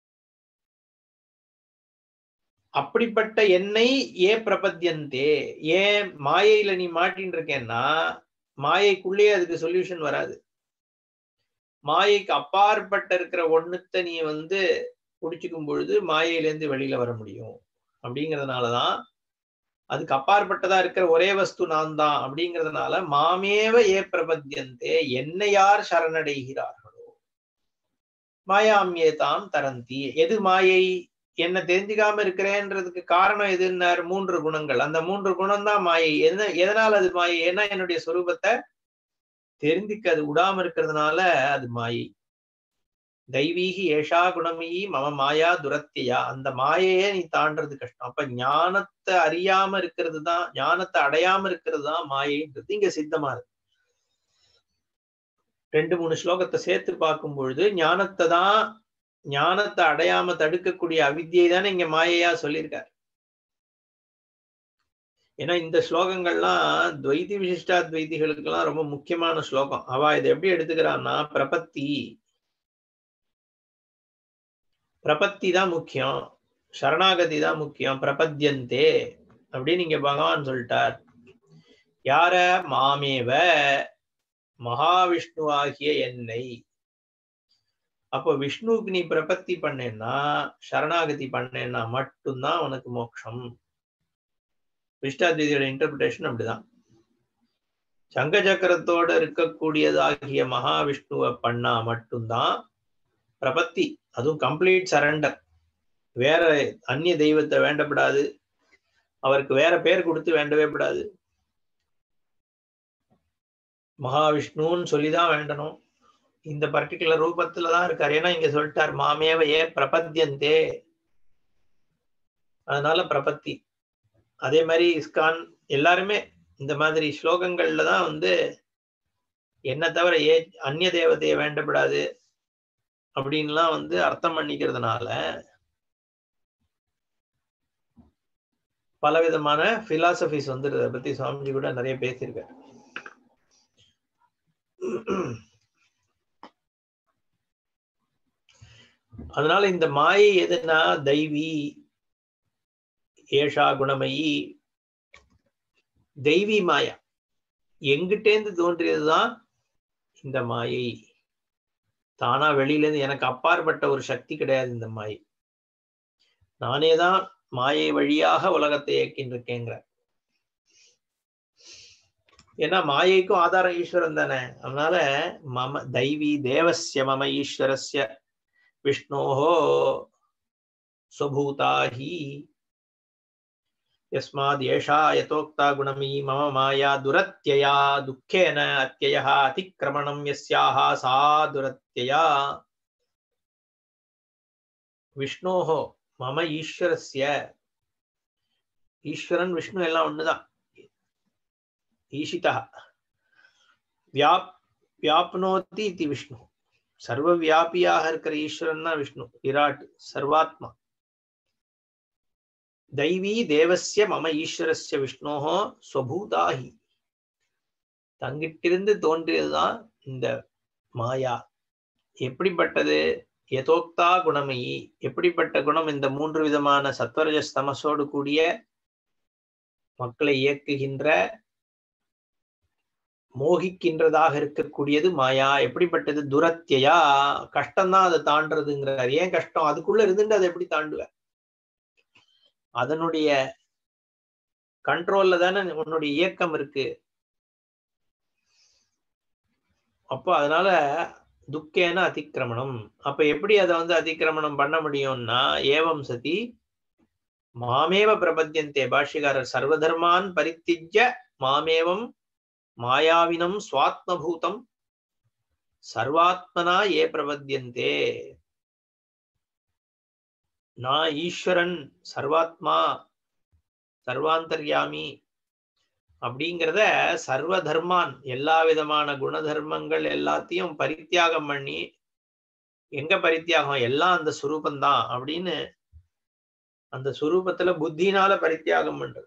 அப்படிப்பட்ட என்னை ஏ பிரபத்தியந்தே ஏன் மாயையில நீ மாட்டின்னு இருக்கேன்னா மாயைக்குள்ளேயே அதுக்கு சொல்யூஷன் வராது மாயைக்கு அப்பாற்பட்ட இருக்கிற ஒண்ணுத்த நீ வந்து குடிச்சுக்கும் பொழுது மாயையிலேருந்து வெளியில வர முடியும் அப்படிங்கிறதுனாலதான் அதுக்கு அப்பாற்பட்டதா இருக்கிற ஒரே வஸ்து நான் தான் அப்படிங்கிறதுனால மாமேவ ஏ பிரபத்தியந்தே என்னை யார் சரணடைகிறார்களோ மாயாமியே தாம் தரந்தி எது மாயை என்ன தெரிஞ்சுக்காம இருக்கிறேன்றதுக்கு காரணம் எதுன்னார் மூன்று குணங்கள் அந்த மூன்று குணம் தான் மாயை என்ன எதனால அது மாயை ஏன்னா என்னுடைய சொரூபத்தை தெரிஞ்சுக்க அது விடாம இருக்கிறதுனால அது மாயை தெய்வீகி ஏஷா குணமயி மம மாயா துரத்தியா அந்த மாயையே நீ தாண்டறது கஷ்டம் அப்ப ஞானத்தை அறியாம இருக்கிறது தான் ஞானத்தை அடையாம இருக்கிறது தான் மாயைன்றது இங்க சித்தமா இருக்கு ரெண்டு மூணு ஸ்லோகத்தை சேர்த்து பார்க்கும் பொழுது ஞானத்தை தான் ஞானத்தை அடையாம தடுக்கக்கூடிய அவித்தியை தானே இங்க மாயையா சொல்லியிருக்காரு ஏன்னா இந்த ஸ்லோகங்கள்லாம் துவைதி விசிஷ்டாத்வைதிகளுக்கெல்லாம் ரொம்ப முக்கியமான ஸ்லோகம் அவ இதை எப்படி எடுத்துக்கிறான்னா பிரபத்தி பிரபத்தி தான் முக்கியம் சரணாகதி தான் முக்கியம் பிரபத்தியந்தே அப்படின்னு இங்க பகவான் சொல்லிட்டார் யார மாமேவ மகாவிஷ்ணு ஆகிய என்னை அப்போ விஷ்ணுவுக்கு நீ பிரபத்தி பண்ணேன்னா சரணாகதி பண்ணேன்னா மட்டும்தான் உனக்கு மோட்சம் விஷ்டாத்விதியோட இன்டர்பிரேஷன் அப்படிதான் சங்க சக்கரத்தோட இருக்கக்கூடியதாகிய மகாவிஷ்ணுவை பண்ணா மட்டும்தான் பிரபத்தி அதுவும் கம்ப்ளீட் சரண்டர் வேற அந்நிய தெய்வத்தை வேண்டப்படாது அவருக்கு வேற பேர் கொடுத்து வேண்டவே கூடாது மகாவிஷ்ணுன்னு சொல்லிதான் வேண்டணும் இந்த பர்டிகுலர் ரூபத்துல தான் இருக்காரு ஏன்னா இங்க சொல்லிட்டார் மாமேவ ஏ பிரபத்தியந்தே அதனால பிரபத்தி அதே மாதிரி இஸ்கான் எல்லாருமே இந்த மாதிரி ஸ்லோகங்கள்ல தான் வந்து என்ன தவிர ஏ அந்நிய தேவதையை வேண்டப்படாது அப்படின்லாம் வந்து அர்த்தம் பண்ணிக்கிறதுனால பல விதமான பிலாசபிஸ் வந்து இதை பத்தி சுவாமிஜி கூட நிறைய பேசியிருக்காரு அதனால இந்த மாயை எதுனா தெய்வி ஏஷா குணமயி தெய்வி மாயா எங்கிட்டேந்து தோன்றியதுதான் இந்த மாயை தானா வெளியில இருந்து எனக்கு அப்பாற்பட்ட ஒரு சக்தி கிடையாது இந்த மாயை நானே தான் மாயை வழியாக உலகத்தை இயக்கின்றிருக்கேங்கிற ஏன்னா மாயைக்கும் ஆதாரம் ஈஸ்வரன் தானே அதனால மம தெய்வி தேவசிய மம ஈஸ்வரஸ்ய விஷ்ணோஹோ स्वभूताहि यस्माद् एषा यथोक्ता गुणमी मम माया दुरत्यया दुःखेन अत्ययः अतिक्रमणं यस्याः सा दुरत्यया विष्णोः मम ईश्वरस्य ஈஸ்வரன் விஷ்ணு எல்லாம் ஒண்ணுதான் ஈஷிதா வியாப் வியாப்னோதி இது விஷ்ணு சர்வ வியாபியாக இருக்கிற ஈஸ்வரன் தான் விஷ்ணு விராட் சர்வாத்மா தெய்வீ தேவசிய மம ஈஸ்வரஸ்ய விஷ்ணோஹோ ஸ்வபூதாகி தங்கிட்டிருந்து தோன்றியதுதான் இந்த மாயா எப்படிப்பட்டது யதோக்தா குணமயி எப்படிப்பட்ட குணம் இந்த மூன்று விதமான சத்வரஜஸ் தமசோடு கூடிய மக்களை இயக்குகின்ற மோகிக்கின்றதாக இருக்கக்கூடியது மாயா எப்படிப்பட்டது துரத்தியா கஷ்டம்தான் அதை தாண்டதுங்கிறார் ஏன் கஷ்டம் அதுக்குள்ள இருந்துட்டு அதை எப்படி தாண்டுவ அதனுடைய கண்ட்ரோல்ல தானே உன்னுடைய இயக்கம் இருக்கு அப்போ அதனால துக்கேன அதிக்கிரமணம் அப்ப எப்படி அதை வந்து அதிக்கிரமணம் பண்ண முடியும்னா ஏவம் சதி மாமேவ பிரபத்தியந்தே பாஷ்யகாரர் சர்வதர்மான் பரித்திஜ்ய மாமேவம் மாயாவினம் சுவாத்மபூதம் சர்வாத்மனா ஏ பிரபத்தியந்தே நான் ஈஸ்வரன் சர்வாத்மா சர்வாந்தர்யாமி அப்படிங்கிறத சர்வ தர்மான் எல்லா விதமான குணதர்மங்கள் எல்லாத்தையும் பரித்தியாகம் பண்ணி எங்க பரித்தியாகம் எல்லாம் அந்த சுரூபந்தான் அப்படின்னு அந்த சுரூபத்துல புத்தினால பரித்தியாகம் பண்றது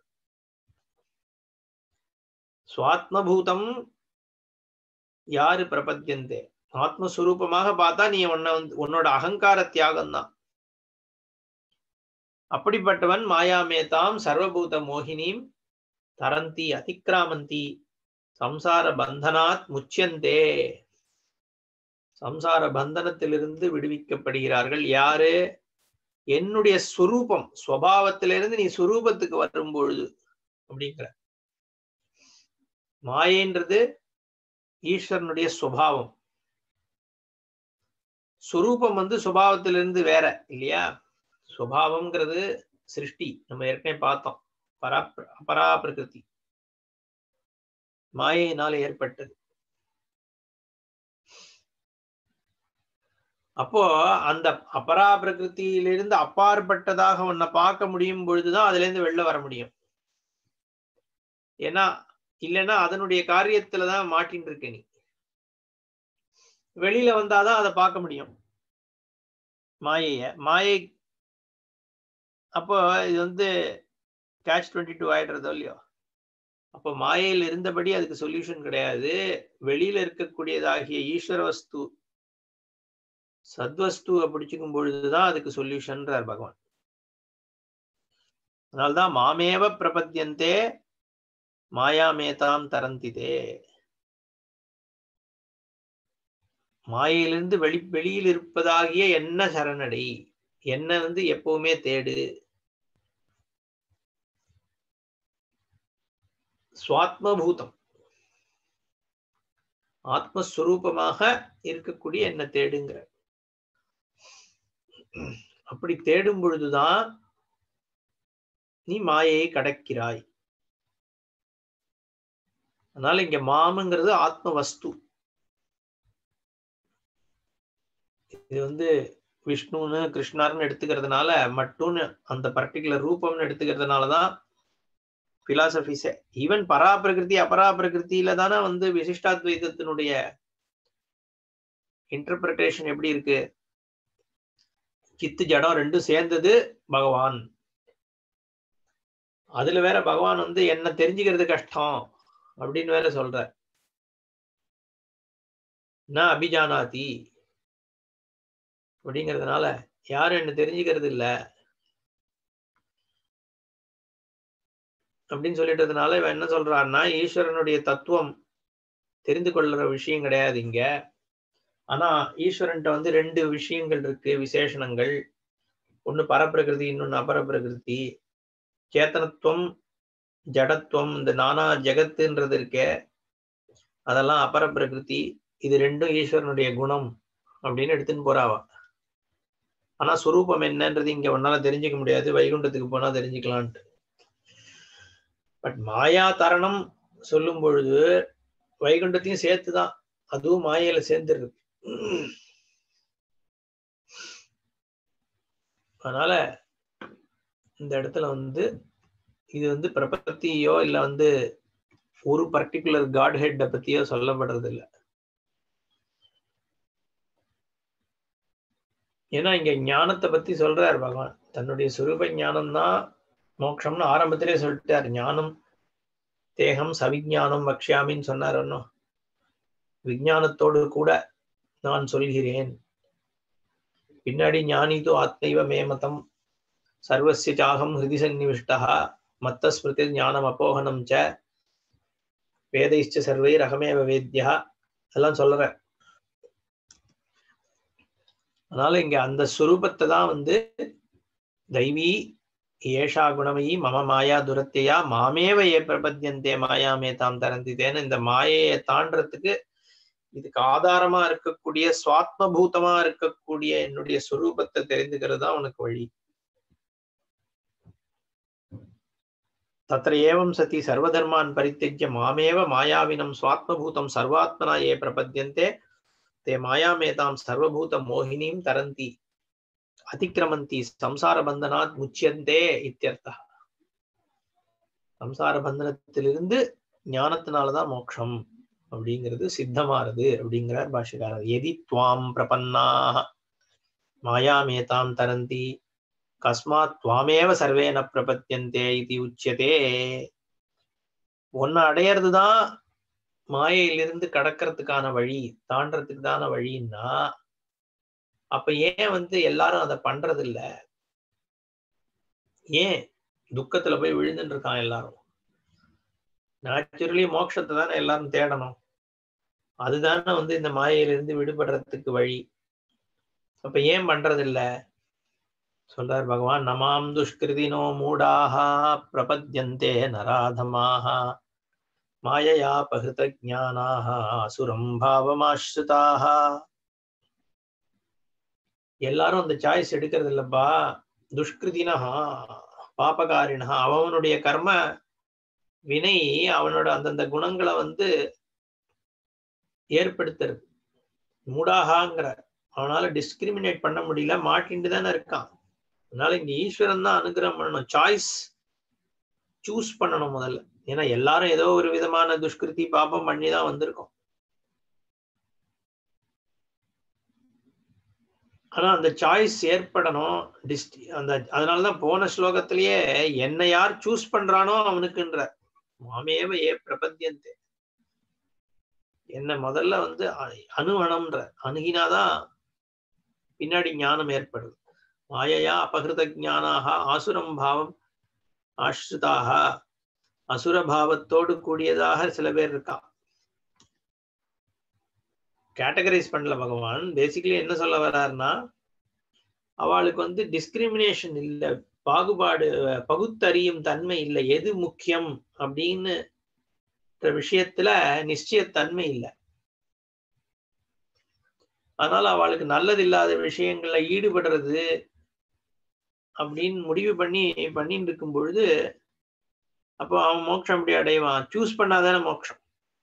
சுவாத்மபூதம் யாரு பிரபத்தியந்தே ஆத்மஸ்வரூபமாக பார்த்தா நீ உன்னை வந்து உன்னோட அகங்கார தியாகம் தான் அப்படிப்பட்டவன் மாயாமேதாம் சர்வபூத மோகினீம் தரந்தி அதிக்ராமந்தி சம்சார பந்தனாத் முச்சியந்தே சம்சார பந்தனத்திலிருந்து விடுவிக்கப்படுகிறார்கள் யாரு என்னுடைய சுரூபம் ஸ்வபாவத்திலிருந்து நீ சுரூபத்துக்கு வரும் பொழுது அப்படிங்கிற மாயன்றது ஈஸ்வரனுடைய சுபாவம் சுரூபம் வந்து சுபாவத்திலிருந்து வேற இல்லையா சுபாவம்ங்கிறது சிருஷ்டி நம்ம ஏற்கனவே பார்த்தோம் பரா அபரா பிரகிருதி மாயினால ஏற்பட்டது அப்போ அந்த அபரா பிரகிருத்தியிலிருந்து அப்பாற்பட்டதாக உன்னை பார்க்க முடியும் பொழுதுதான் அதுல இருந்து வெளில வர முடியும் ஏன்னா இல்லைன்னா அதனுடைய காரியத்துலதான் மாட்டின்னு இருக்க நீ வெளியில வந்தாதான் அதை பார்க்க முடியும் மாயைய மாயை அப்போ இது வந்து கேட்ச் டுவெண்ட்டி டூ ஆயிடுறதோ இல்லையோ அப்போ மாயையில் இருந்தபடி அதுக்கு சொல்யூஷன் கிடையாது வெளியில இருக்கக்கூடியதாகிய ஈஸ்வர வஸ்து சத்வஸ்துவை பிடிச்சிக்கும் பொழுதுதான் அதுக்கு சொல்யூஷன்றார் பகவான் அதனால்தான் மாமேவ பிரபத்தியந்தே மாயாமேதாம் தரந்திதே மாயையிலிருந்து வெளி வெளியில் இருப்பதாகிய என்ன சரணடை என்ன வந்து எப்பவுமே தேடு சுவாத்மபூதம் ஆத்மஸ்வரூபமாக இருக்கக்கூடிய என்ன தேடுங்கிற அப்படி தேடும் பொழுதுதான் நீ மாயையை கடக்கிறாய் அதனால இங்க மாமுங்கிறது ஆத்ம வஸ்து இது வந்து விஷ்ணுன்னு கிருஷ்ணர்னு எடுத்துக்கிறதுனால மட்டும்னு அந்த பர்டிகுலர் ரூபம்னு எடுத்துக்கிறதுனாலதான் பிலாசபிஸே ஈவன் பராபிரகிருதி அபராபிரகிருத்தியில தானே வந்து விசிஷ்டாத்வைதத்தினுடைய இன்டர்பிரிட்டேஷன் எப்படி இருக்கு சித்து ஜடம் ரெண்டும் சேர்ந்தது பகவான் அதுல வேற பகவான் வந்து என்ன தெரிஞ்சுக்கிறது கஷ்டம் அப்படின்னு வேற சொல்ற நான் அபிஜானாதி அப்படிங்கிறதுனால யாரும் என்ன தெரிஞ்சுக்கிறது இல்ல அப்படின்னு சொல்லிட்டதுனால இவன் என்ன சொல்றான்னா ஈஸ்வரனுடைய தத்துவம் தெரிந்து கொள்ளுற விஷயம் கிடையாது இங்க ஆனா ஈஸ்வரன்ட்ட வந்து ரெண்டு விஷயங்கள் இருக்கு விசேஷணங்கள் ஒண்ணு பரப்பிரகிருதி இன்னொன்னு அபரப்பிரகிருதி சேத்தனத்துவம் ஜடத்துவம் இந்த நானா ஜெகத்துன்றது இருக்கே அதெல்லாம் அபரப்பிரகிருதி இது ரெண்டும் ஈஸ்வரனுடைய குணம் அப்படின்னு எடுத்துன்னு போறாவா ஆனா சுரூபம் என்னன்றது இங்க ஒன்னால தெரிஞ்சுக்க முடியாது வைகுண்டத்துக்கு போனா தெரிஞ்சுக்கலான்ட்டு பட் மாயா தரணம் சொல்லும் பொழுது வைகுண்டத்தையும் சேர்த்துதான் அதுவும் மாயையில சேர்ந்துருக்கு அதனால இந்த இடத்துல வந்து இது வந்து பிரபத்தியோ இல்ல வந்து ஒரு பர்டிகுலர் காட் ஹெட்டை பத்தியோ சொல்லப்படுறது இல்லை ஏன்னா இங்க ஞானத்தை பத்தி சொல்றாரு பகவான் தன்னுடைய சுரூப ஞானம் தான் மோட்சம்னு ஆரம்பத்திலே சொல்லிட்டார் ஞானம் தேகம் சவிஞானம் வக்ஷாமின்னு சொன்னார் ஒன்னும் விஞ்ஞானத்தோடு கூட நான் சொல்கிறேன் பின்னாடி ஞானிதோ ஆத்மைவ மேமதம் சர்வசிய சாகம் ஹிருதி சந்நிவிஷ்டா மத்த ஸ்மிருதி ஞானம் அப்போகனம் ச வேதைச்ச சர்வை ரகமேவ வேத்யா எல்லாம் சொல்ற அதனால இங்க அந்த சுரூபத்தை தான் வந்து தெய்வீ ஏஷா குணமயி மம மாயா துரத்தையா மாமேவ ஏ பிரபத்தியந்தே மாயாமே தாம் தரந்திதேன்னு இந்த மாயையை தாண்டறதுக்கு இதுக்கு ஆதாரமா இருக்கக்கூடிய சுவாத்மபூதமா இருக்கக்கூடிய என்னுடைய சுரூபத்தை தெரிந்துக்கிறது தான் உனக்கு வழி தத்திர ஏவம் சதி சர்வதர்மான் பரித்தியஜ்ய மாமேவ மாயாவினம் சுவாத்மபூதம் சர்வாத்மனா ஏ பிரபத்தியந்தே தே மாயாமேதாம் சர்வபூத மோகினீம் தரந்தி அதிக்கிரமந்தி சம்சார பந்தனாத் முச்சியந்தே இத்தியர்த்தா சம்சார பந்தனத்திலிருந்து ஞானத்தினாலதான் மோட்சம் அப்படிங்கிறது சித்தமாறுது அப்படிங்கிறார் பாஷகாரர் எதி துவாம் பிரபன்னாக மாயாமேதாம் தரந்தி கஸ்மாத் துவாமேவ சர்வேன பிரபத்தியந்தே இது உச்சியதே ஒன்னு அடையறதுதான் மாயையிலிருந்து கடக்கிறதுக்கான வழி தாண்டறதுக்கு தான வழின்னா அப்ப ஏன் வந்து எல்லாரும் அதை பண்றது இல்ல ஏன் துக்கத்துல போய் விழுந்துட்டு இருக்கான் எல்லாரும் நேச்சுரலி மோட்சத்தை தானே எல்லாரும் தேடணும் அதுதானே வந்து இந்த மாயையிலிருந்து விடுபடுறதுக்கு வழி அப்ப ஏன் பண்றது இல்ல சொல்றார் பகவான் நமாம் துஷ்கிருதினோ மூடாக பிரபத்யந்தே நராதமாக மாயையா பகிருத ஜானாக அசுரம் பாவமாஸ்ருதாக எல்லாரும் அந்த சாய்ஸ் எடுக்கிறது இல்லப்பா துஷ்கிருதினஹா பாபகாரினா அவனுடைய கர்ம வினை அவனோட அந்தந்த குணங்களை வந்து ஏற்படுத்துறது மூடாகாங்கிற அவனால டிஸ்கிரிமினேட் பண்ண முடியல மாட்டிட்டு தானே இருக்கான் அதனால இங்க ஈஸ்வரன் தான் அனுகிரகம் பண்ணணும் சாய்ஸ் சூஸ் பண்ணணும் முதல்ல ஏன்னா எல்லாரும் ஏதோ ஒரு விதமான துஷ்கிருதி பாபம் பண்ணி தான் வந்திருக்கோம் ஆனா அந்த சாய்ஸ் ஏற்படணும் டிஸ்டி அந்த அதனாலதான் போன ஸ்லோகத்திலேயே என்னை யார் சூஸ் பண்றானோ அவனுக்குன்ற மாமேவ ஏ பிரபத்தியந்தே என்ன முதல்ல வந்து அணுவனம்ன்ற அணுகினாதான் பின்னாடி ஞானம் ஏற்படுது மாயையா அபகிருத ஜானாக ஆசுரம் பாவம் ஆஸ்ரிதாக அசுர பாவத்தோடு கூடியதாக சில பேர் இருக்கா கேட்டகரைஸ் பண்ணல பகவான் பேசிக்கலி என்ன சொல்ல வர்றாருன்னா அவளுக்கு வந்து டிஸ்கிரிமினேஷன் இல்லை பாகுபாடு பகுத்தறியும் தன்மை இல்லை எது முக்கியம் அப்படின்னு விஷயத்துல நிச்சயத்தன்மை இல்லை அதனால அவளுக்கு நல்லது இல்லாத விஷயங்கள்ல ஈடுபடுறது அப்படின்னு முடிவு பண்ணி பண்ணிட்டு இருக்கும் பொழுது அப்போ அவன் மோட்சம் அப்படி அடைவான் சூஸ் பண்ணாதானே மோட்சம்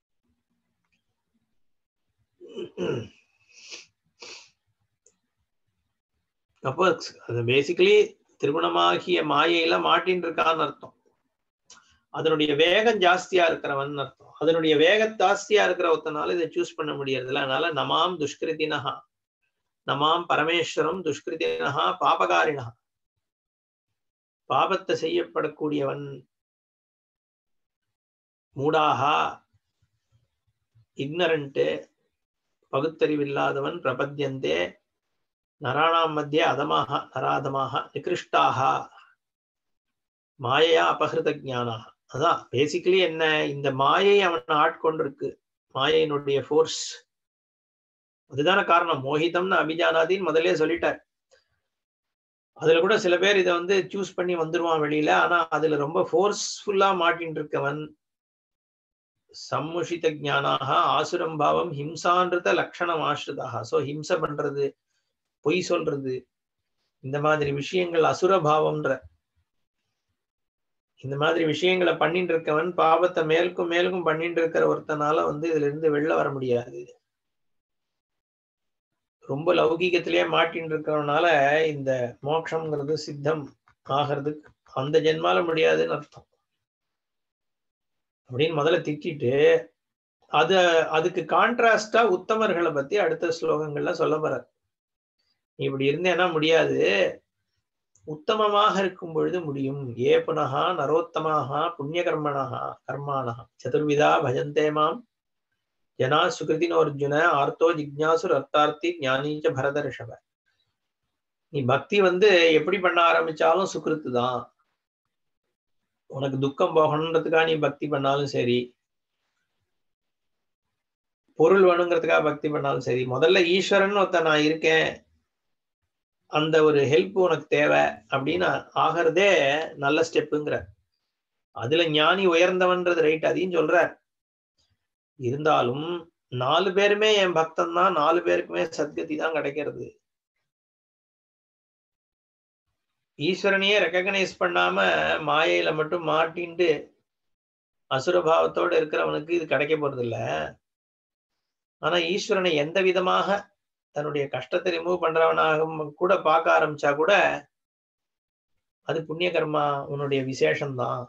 அப்போ அது பேசிக்கலி திருமணமாகிய மாயையில மாட்டின்னு இருக்கான்னு அர்த்தம் அதனுடைய வேகம் ஜாஸ்தியா இருக்கிறவன் அர்த்தம் அதனுடைய வேக ஜாஸ்தியா இருக்கிற ஒருத்தனால இதை சூஸ் பண்ண முடியறதில்ல அதனால நமாம் துஷ்கிருதினஹா நமாம் பரமேஸ்வரம் துஷ்கிருதினஹா பாபகாரினா பாபத்தை செய்யப்படக்கூடியவன் மூடாகா இக்னரண்ட்டு பகுத்தறிவில்லாதவன் பிரபத்தியந்தே நராணாம் மத்திய அதமாக நராதமாக நிகிருஷ்டாக மாயையா அபகிருத ஜானாக அதான் பேசிக்கலி என்ன இந்த மாயை அவன் ஆட்கொண்டிருக்கு மாயையினுடைய ஃபோர்ஸ் அதுதான காரணம் மோகிதம்னு அபிஜானாதின்னு முதல்ல சொல்லிட்டார் அதுல கூட சில பேர் இதை வந்து சூஸ் பண்ணி வந்துருவான் வெளியில ஆனா அதுல ரொம்ப ஃபோர்ஸ்ஃபுல்லா மாட்டின்னு இருக்கவன் சம்முஷித ஜானாக ஆசுரம் பாவம் ஹிம்சான்றத லட்சணம் ஆசிரிதாக சோ ஹிம்சை பண்றது பொய் சொல்றது இந்த மாதிரி விஷயங்கள் அசுரபாவம்ன்ற இந்த மாதிரி விஷயங்களை பண்ணிட்டு இருக்கவன் பாவத்தை மேலுக்கும் மேலுக்கும் பண்ணிட்டு இருக்கிற ஒருத்தனால வந்து இதுல இருந்து வெளில வர முடியாது ரொம்ப லௌகீகத்திலேயே மாட்டின்னு இருக்கிறவனால இந்த மோட்சம்ங்கிறது சித்தம் ஆகிறதுக்கு அந்த ஜென்மால முடியாதுன்னு அர்த்தம் அப்படின்னு முதல்ல திட்டிட்டு அது அதுக்கு கான்ட்ராஸ்டா உத்தமர்களை பத்தி அடுத்த ஸ்லோகங்கள்ல சொல்ல போற நீ இப்படி இருந்தேன்னா முடியாது உத்தமமாக இருக்கும் பொழுது முடியும் ஏ புனகா நரோத்தமாக புண்ணிய கர்மணா கர்மாணா சதுர்விதா பஜந்தே மாம் ஜனா சுகிருதினோ அர்ஜுன ஆர்த்தோ ஜிக்ஞாசுர் அர்த்தார்த்தி ஞானீச்ச பரத ரிஷப நீ பக்தி வந்து எப்படி பண்ண ஆரம்பிச்சாலும் சுகிருத்து தான் உனக்கு துக்கம் போகணுன்றதுக்காக நீ பக்தி பண்ணாலும் சரி பொருள் வேணுங்கிறதுக்காக பக்தி பண்ணாலும் சரி முதல்ல ஈஸ்வரன் ஒருத்த நான் இருக்கேன் அந்த ஒரு ஹெல்ப் உனக்கு தேவை அப்படின்னு ஆகிறதே நல்ல ஸ்டெப்புங்கிற அதுல ஞானி உயர்ந்தவன்றது ரைட் அதையும் சொல்றார் இருந்தாலும் நாலு பேருமே என் பக்தன் தான் நாலு பேருக்குமே சத்கதி தான் கிடைக்கிறது ஈஸ்வரனையே ரெக்கக்னைஸ் பண்ணாம மாயையில மட்டும் மாட்டின்ட்டு அசுரபாவத்தோட இருக்கிறவனுக்கு இது கிடைக்க போறது இல்ல ஆனா ஈஸ்வரனை எந்த விதமாக தன்னுடைய கஷ்டத்தை ரிமூவ் பண்றவனாக கூட பார்க்க ஆரம்பிச்சா கூட அது புண்ணிய கர்மா உன்னுடைய விசேஷம்தான்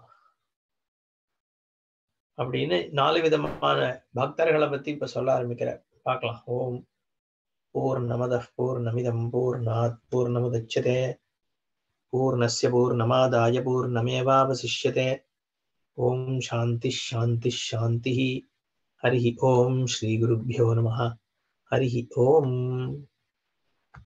அப்படின்னு நாலு விதமான பக்தர்களை பத்தி இப்ப சொல்ல ஆரம்பிக்கிறார் பார்க்கலாம் ஓம் பூர்ணமத பூர்ணமிதம் பூர்ணாத் பூர்ணமுதட்சதே பூர்ணஸ்ய பூர்ணமாதாய பூர்ணமேவாவசிஷ்யதே ஓம் சாந்தி சாந்தி சாந்தி ஹரி ஓம் ஸ்ரீ குருभ्यो நமः ஹரி ஓம்